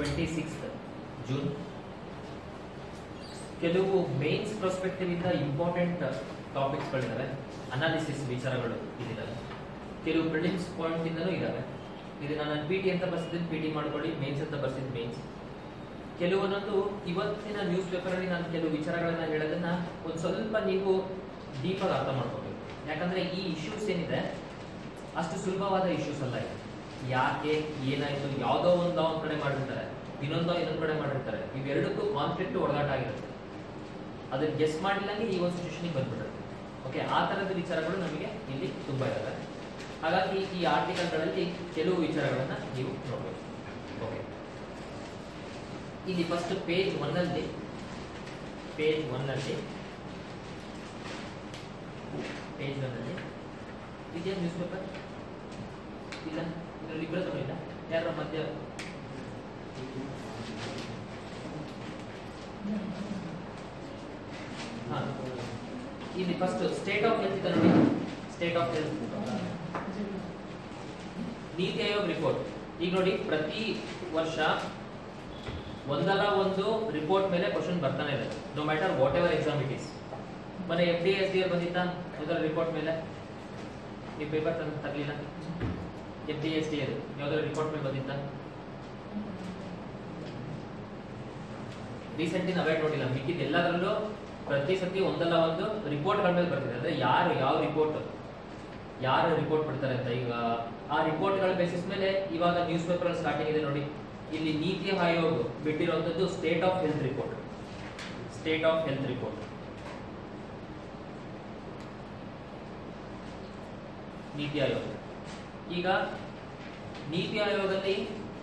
Twenty six June ಕೆಲವು mains perspective ಇಂದ important ಟಾಪಿಕ್ಸ್ಗಳಿದ್ದಾವೆ ಅನಾಲಿಸಿಸ್ ವಿಚಾರಗಳು ಇದಿದ್ದಾವೆ ಕೆಲವು ಪ್ರಿಲಿಮ್ಸ್ ಪಾಯಿಂಟ್ ಇಂದನೂ ಇದ್ದಾವೆ ಇದು ನಾನು ಪಿ ಟಿ ಅಂತ ಬರ್ಸಿದ್ದೀನಿ ಪಿ ಟಿ ಮಾಡ್ಕೊಳ್ಳಿ ಮೇನ್ಸ್ ಅಂತ ಬರ್ಸಿದ್ದು ಮೇನ್ಸ್ ಕೆಲವೊಂದೊಂದು ಇವತ್ತಿನ ನ್ಯೂಸ್ ಪೇಪರ್ ಅಲ್ಲಿ ನಾನು ಕೆಲವು ವಿಚಾರಗಳನ್ನ ಹೇಳೋದನ್ನ ಒಂದು ಸ್ವಲ್ಪ ನೀವು ಡೀಪ್ ಆಗಿ ಅರ್ಥ ಮಾಡ್ಕೋಬೇಕು ಯಾಕಂದ್ರೆ ಈ ಇಶ್ಯೂಸ್ ಏನಿದೆ ಅಷ್ಟು ಸುಲಭವಾದ ಇಶ್ಯೂಸ್ ಅಲ್ಲ ಇದು ಯಾಕೆ ಏನಾಯ್ತು ಯಾವುದೋ ಒಂದು ಒಂದ್ ಕಡೆ ಮಾಡಿರ್ತಾರೆ ಇನ್ನೊಂದೋ ಇನ್ನೊಂದ್ ಕಡೆ ಮಾಡಿರ್ತಾರೆ ಇವೆರಡಕ್ಕೂ ಕಾನ್ಫ್ಲಿಕ್ಟ್ ಒಳಗಾಟ ಆಗಿರುತ್ತೆ ಅದನ್ನ ಗೆಸ್ ಮಾಡಿಲ್ಲಂಗೆ ಈ ಒಂದು ಸಿಚುವೇಶನ್ಗೆ ಬಂದ್ಬಿಡುತ್ತೆ ಓಕೆ ಆ ತರದ ವಿಚಾರಗಳು ನಮಗೆ ಇಲ್ಲಿ ತುಂಬಾ ಇದಾವೆ ಹಾಗಾಗಿ ಈ ಆರ್ಟಿಕಲ್ಗಳಲ್ಲಿ ಕೆಲವು ವಿಚಾರಗಳನ್ನ ನೀವು ನೋಡಬೇಕು ಓಕೆ ಇಲ್ಲಿ ಫಸ್ಟ್ ಪೇಜ್ ಒನ್ ಅಲ್ಲಿ ಪೇಜ್ ಒನ್ ಅಲ್ಲಿ ಪೇಜ್ ಒನ್ ಅಲ್ಲಿ ಇದೆಯಾ ನ್ಯೂಸ್ ಪೇಪರ್ ಇಲ್ಲ ಇದರಲ್ಲಿ ಇಬ್ಬರ ಇಲ್ಲ ಯಾರ ಮಧ್ಯ ಹಾ ಇಲ್ಲಿ ಫಸ್ಟ್ ಸ್ಟೇಟ್ ಆಫ್ ಹೆಲ್ತ್ ಇದೆ ನೋಡಿ ಸ್ಟೇಟ್ ಆಫ್ ಹೆಲ್ತ್ ನೀತಿ ಆಯೋಗ್ ರಿಪೋರ್ಟ್ ಈಗ ನೋಡಿ ಪ್ರತಿ ವರ್ಷ ಒಂದಲ್ಲ ಒಂದು ರಿಪೋರ್ಟ್ ಮೇಲೆ ಕ್ವಶನ್ ಬರ್ತಾನೆ ಇದೆ no matter whatever exam it is ಮೊನ್ನೆ ಎಫ್ ಡಿ ಎಸ್ ಡಿ ಬಂದಿತ್ತ ಯಾವ್ದಾರ ರಿಪೋರ್ಟ್ ಮೇಲೆ ನೀವು ಪೇಪರ್ ತಂದು ತರಲಿಲ್ಲ ಎಫ್ ಡಿ ಎಸ್ ಡಿ ಅದು ಯಾವ್ದಾರ ರಿಪೋರ್ಟ್ ಮೇಲೆ ಬಂದಿತ್ತ ರೀಸೆಂಟ್ಲಿ ನಾವೇ ನೋಡಿಲ್ಲ ಮಿಕ್ಕಿದ ಎಲ್ಲದರಲ್ಲೂ ಪ್ರತಿ ಸತಿ ಒಂದಲ್ಲ ಒಂದು ರಿಪೋರ್ಟ್ಗಳ ಮೇಲೆ ಬರ್ತಿದೆ ಅಂದ್ರೆ ಯಾರು ಯಾವ ರಿಪೋರ್ಟ್ ಯಾರು ರಿಪೋರ್ಟ್ ಬಿಡ್ತಾರೆ ಅಂತ ಈಗ ಆ ರಿಪೋರ್ಟ್ಗಳ ಬೇಸಿಸ್ ಮೇಲೆ ಇವಾಗ ನ್ಯೂಸ್ ಪೇಪರ್ ಸ್ಟಾರ್ಟಿಂಗ್ ಇದೆ ನೋಡಿ ಇಲ್ಲಿ ನೀತಿ ಆಯೋಗ್ ಬಿಟ್ಟಿರುವಂತದ್ದು state of health report state of health report NITI Aayog ಈಗ ನೀತಿ ಆಯೋಗದಲ್ಲಿ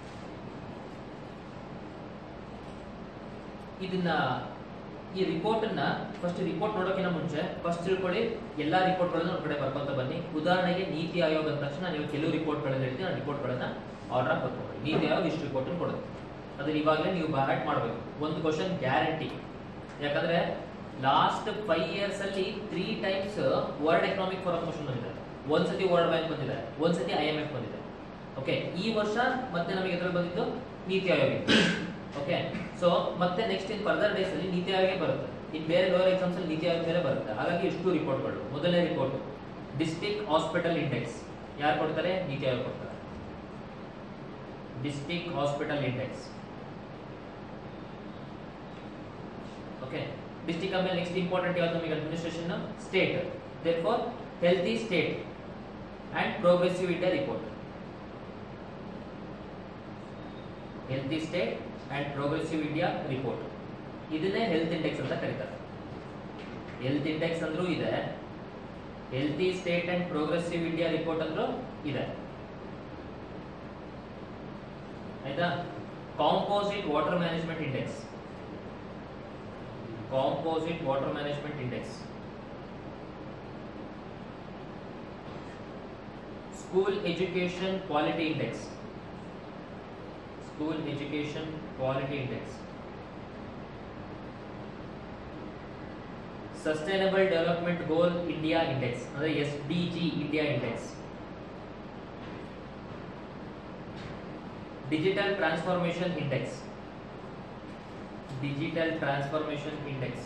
ಇದನ್ನ ಈ ರಿಪೋರ್ಟ್ ಅನ್ನ ಫಸ್ಟ್ ರಿಪೋರ್ಟ್ ನೋಡೋಕ್ಕಿಂತ ಮುಂಚೆ ಫಸ್ಟ್ ತಿಳ್ಕೊಳ್ಳಿ ಎಲ್ಲಾ ರಿಪೋರ್ಟ್ ಗಳನ್ನ ಒಂದ್ ಕಡೆ ಬರ್ಕೊಂತ ಬನ್ನಿ ಉದಾಹರಣೆಗೆ ನೀತಿ ಆಯೋಗ ಅಂದ ತಕ್ಷಣ ನೀವು ಕೆಲವು ರಿಪೋರ್ಟ್ ಗಳನ್ನ ಹೇಳ್ತೀನಿ ಆ ರಿಪೋರ್ಟ್ ಗಳನ್ನ ಆರ್ಡರ್ ಬರ್ಕೊಂಡು ನೀತಿ ಆಯೋಗ ಇಷ್ಟು ರಿಪೋರ್ಟ್ ಕೊಡುತ್ತೆ ಅದನ್ನ ಇವಾಗಲೇ ನೀವು ಬ್ಯಾಟ್ ಮಾಡಬೇಕು ಒಂದು ಕ್ವಶನ್ ಗ್ಯಾರಂಟಿ ಯಾಕಂದ್ರೆ ಲಾಸ್ಟ್ ಫೈವ್ ಇಯರ್ಸ್ ಅಲ್ಲಿ three times world economic forum question ಬಂದಿದೆ ಒಂದ್ಸತಿ ವರ್ಲ್ಡ್ ಬ್ಯಾಂಕ್ ಬಂದಿದೆ ಒಂದ್ಸತಿ ಐ ಎಂ ಎಫ್ ಬಂದಿದೆ ಓಕೆ ಈ ವರ್ಷ ಮತ್ತೆ ನಮಗೆ ಎದುರು ಬಂದಿದ್ದು ನೀತಿ ಆಯೋಗ ಓಕೆ ಸೊ ಮತ್ತೆ ನೆಕ್ಸ್ಟ್ ಇನ್ ಫರ್ದರ್ ಡೇಸ್ ಅಲ್ಲಿ ನೀತಿ ಆಯೋಗ ಬರುತ್ತೆ ಇನ್ ಬೇರೆ ಲೋಯರ್ ಎಕ್ಸಾಮ್ಸ್ ಅಲ್ಲಿ ನೀತಿ ಆಯೋಗ ಬೇರೆ ಬರುತ್ತೆ ಹಾಗಾಗಿ ಇಷ್ಟು ರಿಪೋರ್ಟ್ಗಳು ಮೊದಲನೇ ರಿಪೋರ್ಟ್ ಡಿಸ್ಟ್ರಿಕ್ಟ್ ಹಾಸ್ಪಿಟಲ್ ಇಂಡೆಕ್ಸ್ ಯಾರು ಕೊಡ್ತಾರೆ ನೀತಿ ಆಯೋಗ ಕೊಡ್ತಾರೆ district hospital index okay district ಆಮೇಲೆ ನೆಕ್ಸ್ಟ್ ಇಂಪಾರ್ಟೆಂಟ್ ಯಾವ್ದು ನಮಗೆ administration state there for healthy state and progressive India report healthy state and progressive India report ಇದನ್ನೇ ಹೆಲ್ತ್ ಇಂಡೆಕ್ಸ್ ಅಂತ ಕರೀತಾರೆ ಹೆಲ್ತ್ ಇಂಡೆಕ್ಸ್ ಅಂದ್ರೂ ಇದೆ healthy state and progressive India report ಅಂದ್ರೂ ಇದೆ ಆಯ್ತಾ composite water management index composite water management index school education quality index school education quality index sustainable development goal India index ಅಂದ್ರೆ S D G India index digital transformation index digital transformation index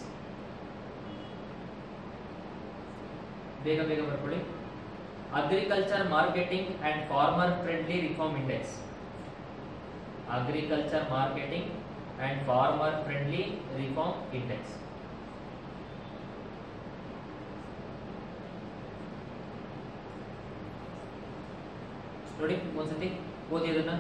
ಬೇಗ ಬೇಗ ಬರ್ಕೊಳ್ಳಿ agriculture marketing and farmer friendly reform index agriculture marketing and farmer friendly reform index ನೋಡಿ ಒಂದ್ಸತಿ ಓದಿ ಅದನ್ನ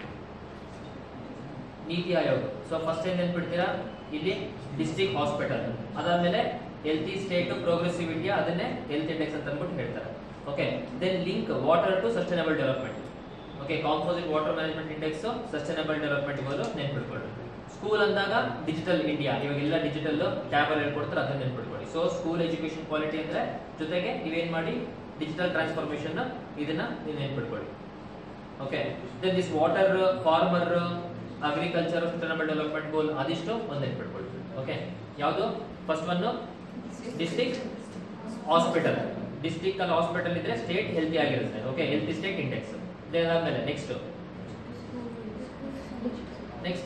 ನೀತಿ ಆಯೋಗ ಸೊ ಫಸ್ಟ್ ಏನ್ ನೆನ್ಪಿಡ್ತೀರಾ ಇಲ್ಲಿ ಡಿಸ್ಟ್ರಿಕ್ಟ್ ಹಾಸ್ಪಿಟಲ್ ಅದಾದ್ಮೇಲೆ ಹೆಲ್ತಿ ಸ್ಟೇಟ್ ಪ್ರೋಗ್ರೆಸಿವ್ ಇಂಡಿಯಾ ಅದನ್ನೇ ಹೆಲ್ತ್ ಇಂಡೆಕ್ಸ್ ಅಂತ ಅಂದ್ಬಿಟ್ಟು ಹೇಳ್ತಾರೆ okay then link water to sustainable development okay composite water management index sustainable development goal ನೆನ್ಪಿಟ್ಕೊಳ್ಳಿ ಸ್ಕೂಲ್ ಅಂದಾಗ ಡಿಜಿಟಲ್ ಇಂಡಿಯಾ ಇವಾಗ ಎಲ್ಲ ಡಿಜಿಟಲ್ ಟ್ಯಾಬ್ ಅಲ್ಲಿ ಹೇಳ್ಕೊಡ್ತಾರೆ ಅದನ್ನ ನೆನ್ಪಿಟ್ಕೊಳ್ಳಿ ಸೊ ಸ್ಕೂಲ್ ಎಜುಕೇಶನ್ ಕ್ವಾಲಿಟಿ ಅಂದ್ರೆ ಜೊತೆಗೆ ನೀವೇನ್ ಮಾಡಿ ಡಿಜಿಟಲ್ ಟ್ರಾನ್ಸ್ಫಾರ್ಮೇಶನ್ ಇದನ್ನ ನೀವು ನೆನ್ಪಿಟ್ಕೊಳ್ಳಿ okay then this water farmer agriculture sustainable development goal ಅದಿಷ್ಟು ಒಂದು ನೆನ್ಪಿಟ್ಕೊಳ್ಳಿ ಓಕೆ ಯಾವುದು first one district hospital district ಅಲ್ಲಿ ಹಾಸ್ಪಿಟಲ್ ಇದ್ರೆ ಸ್ಟೇಟ್ ಹೆಲ್ತಿ ಆಗಿರುತ್ತೆ ಓಕೆ ಹೆಲ್ತಿ ಸ್ಟೇಟ್ ಇಂಡೆಕ್ಸ್ ಆದ್ಮೇಲೆ ನೆಕ್ಸ್ಟ್ ನೆಕ್ಸ್ಟ್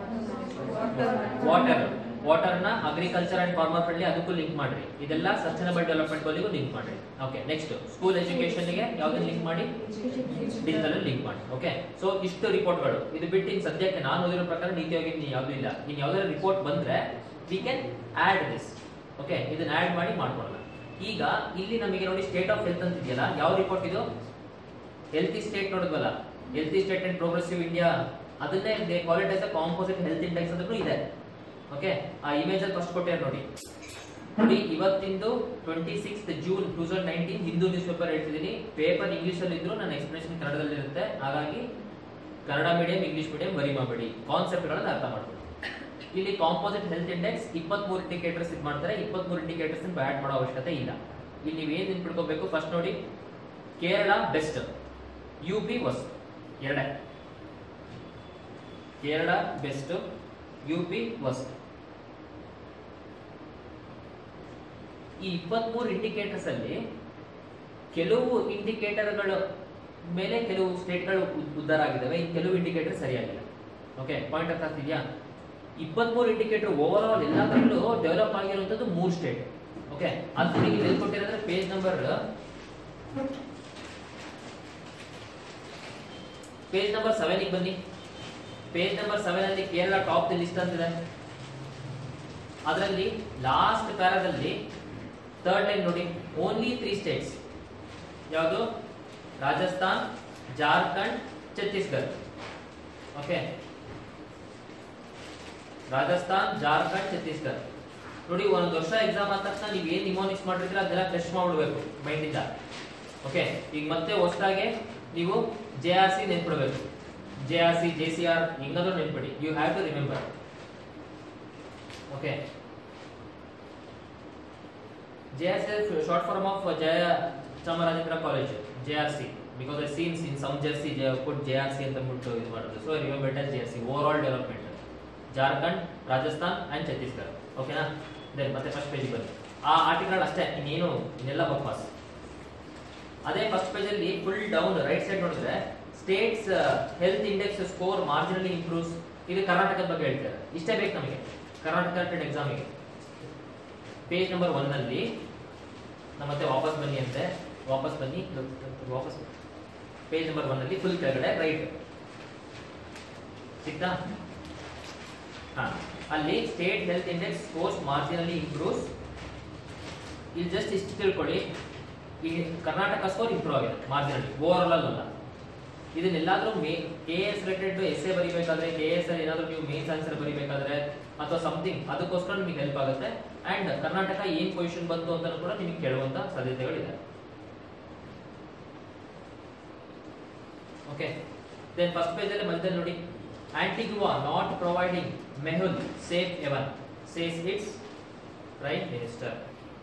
ವಾಟರ್ ವಾಟರ್ ನ ಅಗ್ರಿಕಲ್ಚರ್ ಅಂಡ್ ಫಾರ್ಮರ್ ಫ್ರೆಂಡ್ಲಿ ಅದಕ್ಕೂ ಲಿಂಕ್ ಮಾಡ್ರಿ ಇದೆಲ್ಲ ಸಸ್ಟೈನಬಲ್ ಡೆವಲಪ್ಮೆಂಟ್ ಗೋಲಿಗೂ ಲಿಂಕ್ ಮಾಡ್ರಿ ಓಕೆ ನೆಕ್ಸ್ಟ್ ಸ್ಕೂಲ್ ಎಜುಕೇಶನ್ ಗೆ ಯಾವ್ದನ್ನ ಲಿಂಕ್ ಮಾಡಿ ಡಿಜಿಟಲ್ ಲಿಂಕ್ ಮಾಡಿ ಓಕೆ ಸೊ ಇಷ್ಟು ರಿಪೋರ್ಟ್ಗಳು ಇದು ಬಿಟ್ಟು ಇನ್ ಸದ್ಯಕ್ಕೆ ನಾನು ಓದಿರೋ ಪ್ರಕಾರ ನೀತಿ ಆಯೋಗ ಇನ್ನು ಯಾವ್ದು ಇಲ್ಲ ಇನ್ ಯಾವ್ದಾದ್ರು ರಿಪೋರ್ಟ್ ಬಂದ್ರೆ we can add this okay ಇದನ್ನ ಆಡ್ ಮಾಡಿ ಮಾಡ್ಕೊಳ್ಳೋಣ ಈಗ ಇಲ್ಲಿ ನಮಗೆ ನೋಡಿ ಸ್ಟೇಟ್ ಆಫ್ ಹೆಲ್ತ್ ಅಂತ ಇದೆಯಲ್ಲ ಯಾವ ರಿಪೋರ್ಟ್ ಇದು ಹೆಲ್ತಿ ಸ್ಟೇಟ್ ನೋಡಿದ್ವಲ್ಲ healthy state and progressive India ಅದನ್ನೇ they call it as a composite health index ಅಂದ್ರೂ ಇದೆ ಓಕೆ ಆ ಇಮೇಜ್ ಅಲ್ಲಿ ಫಸ್ಟ್ ಕೊಟ್ಟಿದ್ದಾರೆ ನೋಡಿ ನೋಡಿ ಇವತ್ತಿಂದು twenty six June two thousand nineteen Hindu newspaper ಹೇಳ್ತಿದ್ದೀನಿ ಪೇಪರ್ ಇಂಗ್ಲಿಷ್ ಅಲ್ಲಿ ಇದ್ರು ನನ್ನ ಎಕ್ಸ್ಪ್ಲನೇಷನ್ ಕನ್ನಡದಲ್ಲಿ ಇರುತ್ತೆ ಹಾಗಾಗಿ ಕನ್ನಡ ಮೀಡಿಯಂ ಇಂಗ್ಲಿಷ್ ಮೀಡಿಯಂ ಬರಿ ಮಾಡಬೇಡಿ ಕಾನ್ಸೆಪ್ಟ್ಗಳನ್ನ ಅರ್ಥ ಮಾಡ್ಕೊಳ್ಳಿ ಇಲ್ಲಿ ಕಾಂಪೋಸಿಟ್ ಹೆಲ್ತ್ ಇಂಡೆಕ್ಸ್ ಇಪ್ಪತ್ಮೂರು ಇಂಡಿಕೇಟರ್ಸ್ ಇದು ಮಾಡ್ತಾರೆ ಇಪ್ಪತ್ಮೂರು ಇಂಡಿಕೇಟರ್ಸ್ ಬ್ಯಾಡ್ ಮಾಡೋ ಅವಶ್ಯಕತೆ ಇಲ್ಲ ಇಲ್ಲಿ ನೀವು ಏನ್ ನೆನ್ಪಿಡ್ಕೋಬೇಕು ಫಸ್ಟ್ ನೋಡಿ Kerala best U P worst ಎರಡೇ Kerala best U P worst ಈ ಇಪ್ಪತ್ಮೂರು ಇಂಡಿಕೇಟರ್ಸ್ ಅಲ್ಲಿ ಕೆಲವು ಇಂಡಿಕೇಟರ್ಗಳ ಮೇಲೆ ಕೆಲವು ಸ್ಟೇಟ್ಗಳು ಉದ್ಧಾರ ಆಗಿದ್ದಾವೆ ಇನ್ನು ಕೆಲವು ಇಂಡಿಕೇಟರ್ ಸರಿಯಾಗಿಲ್ಲ ಓಕೆ ಪಾಯಿಂಟ್ ಅರ್ಥ ಆಗ್ತಿದ್ಯಾ ಇಪ್ಪತ್ಮೂರು ಇಂಡಿಕೇಟರ್ ಓವರ್ ಆಲ್ ಎಲ್ಲದರಲ್ಲೂ ಡೆವಲಪ್ ಆಗಿರುವಂತದ್ದು ಮೂರು ಸ್ಟೇಟ್ ಓಕೆ ಅದು ನಿಮಗೆ ಎಲ್ಲಿ ಕೊಟ್ಟಿರೋದ್ರೆ page number page number seven ಬನ್ನಿ ಪೇಜ್ ನಂಬರ್ ಸೆವೆನ್ ಅಲ್ಲಿ ಕೇರಳ ಟಾಪ್ ದ ಲಿಸ್ಟ್ ಅಂತಿದೆ ಅದರಲ್ಲಿ ಲಾಸ್ಟ್ ಪ್ಯಾರಾದಲ್ಲಿ ಥರ್ಡ್ ಲೈನ್ ನೋಡಿ ಓನ್ಲಿ ತ್ರೀ ಸ್ಟೇಟ್ಸ್ ಯಾವುದು ರಾಜಸ್ಥಾನ್ ಜಾರ್ಖಂಡ್ ಛತ್ತೀಸ್ಗಢ ಓಕೆ ರಾಜಸ್ಥಾನ್ ಜಾರ್ಖಂಡ್ ಛತ್ತೀಸ್ಗಢ ನೋಡಿ ಒಂದು ವರ್ಷ ಎಕ್ಸಾಮ್ ಆದ ತಕ್ಷಣ ನೀವು ಏನ್ ನಿಮೋನಿಕ್ಸ್ ಮಾಡಿದ್ರೆ ಅದೆಲ್ಲ ಫ್ರೆಶ್ ಮಾಡ್ಬಿಡ್ಬೇಕು ಮೈಂಡ್ ಇಂದ ಓಕೆ ಈಗ ಮತ್ತೆ ಹೊಸದಾಗೆ ನೀವು ಜೆ ಆರ್ ಸಿ ನೆನ್ಪಿಡ್ಬೇಕು J R C J C R ಹಿಂಗಾದ್ರೂ ನೆನ್ಪಿಡಿ you have to remember okay J R C short form of Jaya Chamarajendra college J R C because I scenes in some jersey put J R C ಅಂತ ಬಿಟ್ಟು ಇದು ಮಾಡೋದು so remember J R C over all development Jharkhand Rajasthan and Chhattisgarh ಓಕೆನಾ then ಮತ್ತೆ first page ಬನ್ನಿ ಆ article ಅಷ್ಟೇ ಇನ್ನೇನು ಇನ್ನೆಲ್ಲ ಬಕ್ವಾಸ್ ಅದೇ ಫಸ್ಟ್ ಪೇಜ್ ಅಲ್ಲಿ ಫುಲ್ ಡೌನ್ ರೈಟ್ ಸೈಡ್ ನೋಡಿದ್ರೆ states health index score marginally improves ಇದು ಕರ್ನಾಟಕದ ಬಗ್ಗೆ ಹೇಳ್ತಾರೆ ಇಷ್ಟೇ ಬೇಕು ನಮಗೆ ಕರ್ನಾಟಕ ಎಕ್ಸಾಮಿಗೆ ಪೇಜ್ ನಂಬರ್ ಒನ್ ಅಲ್ಲಿ ನಮ್ಮ ಮತ್ತೆ ವಾಪಸ್ ಬನ್ನಿ ಅಂತೆ ವಾಪಸ್ ಬನ್ನಿ ವಾಪಸ್ ಪೇಜ್ ನಂಬರ್ ಒನ್ ಅಲ್ಲಿ ಫುಲ್ ಕೆಳಗಡೆ ರೈಟ್ ಸಿಕ್ತಾ ಹಾ ಅಲ್ಲಿ state health index scores marginally improves ಇಲ್ಲಿ ಜಸ್ಟ್ ಇಷ್ಟು ತಿಳ್ಕೊಳ್ಳಿ ಈ ಕರ್ನಾಟಕ ಸ್ಕೋರ್ ಇಂಪ್ರೂವ್ ಆಗಿದೆ ಮಾರ್ಜಿನಲಿ ಓವರ್ ಆಲ್ ಅಲ್ಲ ಇದನ್ನೆಲ್ಲಾದ್ರೂ may K S related essay ಬರಿಬೇಕಾದ್ರೆ ಕೆ ಎಸ್ ಅಲ್ಲಿ ಏನಾದ್ರೂ ನೀವು ಮೇನ್ಸ್ ಆನ್ಸರ್ ಬರಿಬೇಕಾದ್ರೆ ಅಥವಾ ಸಮಥಿಂಗ್ ಅದಕ್ಕೋಸ್ಕರ ನಿಮಗೆ ಹೆಲ್ಪ್ ಆಗುತ್ತೆ ಅಂಡ್ ಕರ್ನಾಟಕ ಏನ್ ಪೊಸಿಷನ್ ಬಂತು ಅಂತ ಕೂಡ ನಿಮಗೆ ಕೇಳುವಂತ ಸಾಧ್ಯತೆಗಳಿದೆ ಓಕೆ ದೆನ್ ಫಸ್ಟ್ ಪೇಜ್ ಅಲ್ಲಿ ಮಧ್ಯದಲ್ಲಿ ನೋಡಿ Antigua not providing Mehul safe even says it's prime minister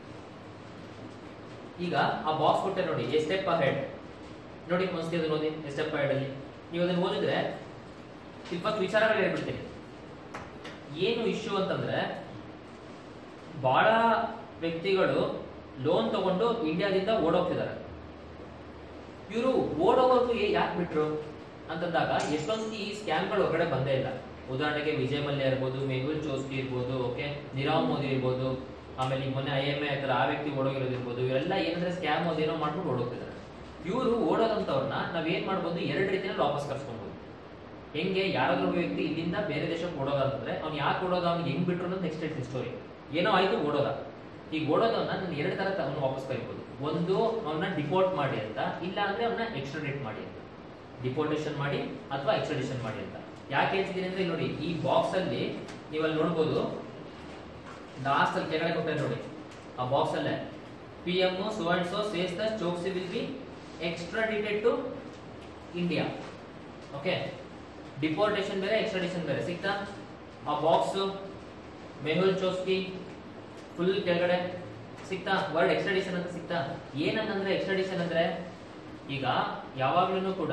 ಈಗ ಆ ಬಾಕ್ಸ್ ಕೊಟ್ಟೆ ನೋಡಿ ಎ ಸ್ಟೆಪ್ ಅಹೆಡ್ ನೋಡಿ ಒಂದ್ಸತಿ ಅದನ್ನ ಓದಿ ಎ ಸ್ಟೆಪ್ ಅಹೆಡ್ ಅಲ್ಲಿ ನೀವು ಅದನ್ನ ಓದಿದ್ರೆ ಇಪ್ಪತ್ತು ವಿಚಾರಗಳು ಹೇಳ್ಬಿಡ್ತೀನಿ ಏನು ಇಶ್ಯೂ ಅಂತಂದ್ರೆ ಬಹಳ ವ್ಯಕ್ತಿಗಳು ಲೋನ್ ತಗೊಂಡು ಇಂಡಿಯಾದಿಂದ ಓಡೋಗ್ತಿದ್ದಾರೆ ಇವರು ಓಡೋಗೋದು ಯಾಕೆ ಬಿಟ್ರು ಅಂತಂದಾಗ ಎಷ್ಟೊಂದು ಈ ಸ್ಕ್ಯಾಮ್ಗಳು ಹೊರಗಡೆ ಬಂದೇ ಇಲ್ಲ ಉದಾಹರಣೆಗೆ ವಿಜಯ್ ಮಲ್ಯ ಇರ್ಬೋದು ಮೆಹುಲ್ ಚೋಸ್ಕಿ ಇರ್ಬೋದು ಓಕೆ ನಿರಾವ್ ಮೋದಿ ಇರ್ಬೋದು ಆಮೇಲೆ ಈ ಮೊನ್ನೆ ಐ ಎಮ್ ಎ ಹತ್ರ ಆ ವ್ಯಕ್ತಿ ಓಡೋಗಿರೋದಿರ್ಬೋದು ಇವರೆಲ್ಲ ಏನಂದ್ರೆ ಸ್ಕ್ಯಾಮ್ ಅದೇನೋ ಮಾಡ್ಕೊಂಡು ಓಡೋಗ್ತಿದ್ದಾರೆ ಇವರು ಓಡೋದಂತವ್ರನ್ನ ನಾವ್ ಏನ್ ಮಾಡ್ಬೋದು ಎರಡು ರೀತಿಯಲ್ಲಿ ವಾಪಸ್ ಕರ್ಸ್ಕೊಬಹುದು ಹೆಂಗೆ ಯಾರಾದ್ರೂ ಒಬ್ಬ ವ್ಯಕ್ತಿ ಇಲ್ಲಿಂದ ಬೇರೆ ದೇಶಕ್ಕೆ ಓಡೋದ ಅಂತಂದ್ರೆ ಅವ್ನು ಯಾಕೆ ಓಡೋದ ಅವ್ನಿಗೆ ಹೆಂಗ್ ಬಿಟ್ರು ಅನ್ನೋದು ನೆಕ್ಸ್ಟ್ ಹೇಳ್ತೀನಿ ಸ್ಟೋರಿ ಏನೋ ಆಯ್ತು ಓಡೋದ ಈಗ ಓಡೋದವನ್ನ ನಾನು ಎರಡು ತರ ಅವನು ವಾಪಸ್ ಕರಿಬಹುದು ಒಂದು ಅವನ್ನ ಡಿಪೋರ್ಟ್ ಮಾಡಿ ಅಂತ ಇಲ್ಲ ಅಂದ್ರೆ ಅವನ್ನ ಎಕ್ಸ್ಟ್ರಡೇಟ್ ಮಾಡಿ ಅಂತ ಡಿಪೋರ್ಟೇಷನ್ ಮಾಡಿ ಅಥವಾ ಎಕ್ಸ್ಟ್ರಡಿಷನ್ ಮಾಡಿ ಅಂತ ಯಾಕೆ ಹೇಳ್ತಿದ್ದೀನಿ ಅಂದ್ರೆ ಇಲ್ಲಿ ನೋಡಿ ಈ ಬಾಕ್ಸ್ ಅಲ್ಲಿ ನೀವು ಅಲ್ಲಿ ನೋಡ್ಬೋದು ಲಾಸ್ಟ್ ಅಲ್ಲಿ ಕೆಳಗಡೆ ಕೊಟ್ಟಿದ್ದಾರೆ ನೋಡಿ ಆ ಬಾಕ್ಸ್ ಅಲ್ಲೇ P M so and so says the Choksi will be extradited to India okay deportation ಬೇರೆ ಎಕ್ಸ್ಟ್ರಾಡಿಷನ್ ಬೇರೆ ಸಿಗ್ತಾ ಆ ಬಾಕ್ಸ್ ಮೆಹುಲ್ ಚೋಸ್ಕಿ ಫುಲ್ ಕೆಳಗಡೆ ಸಿಗ್ತಾ ವರ್ಡ್ ಎಕ್ಸ್ಟ್ರಾಡಿಷನ್ ಅಂತ ಸಿಗ್ತಾ ಏನಂದ್ರೆ ಎಕ್ಸ್ಟ್ರಾಡಿಷನ್ ಅಂದ್ರೆ ಈಗ ಯಾವಾಗ್ಲೂ ಕೂಡ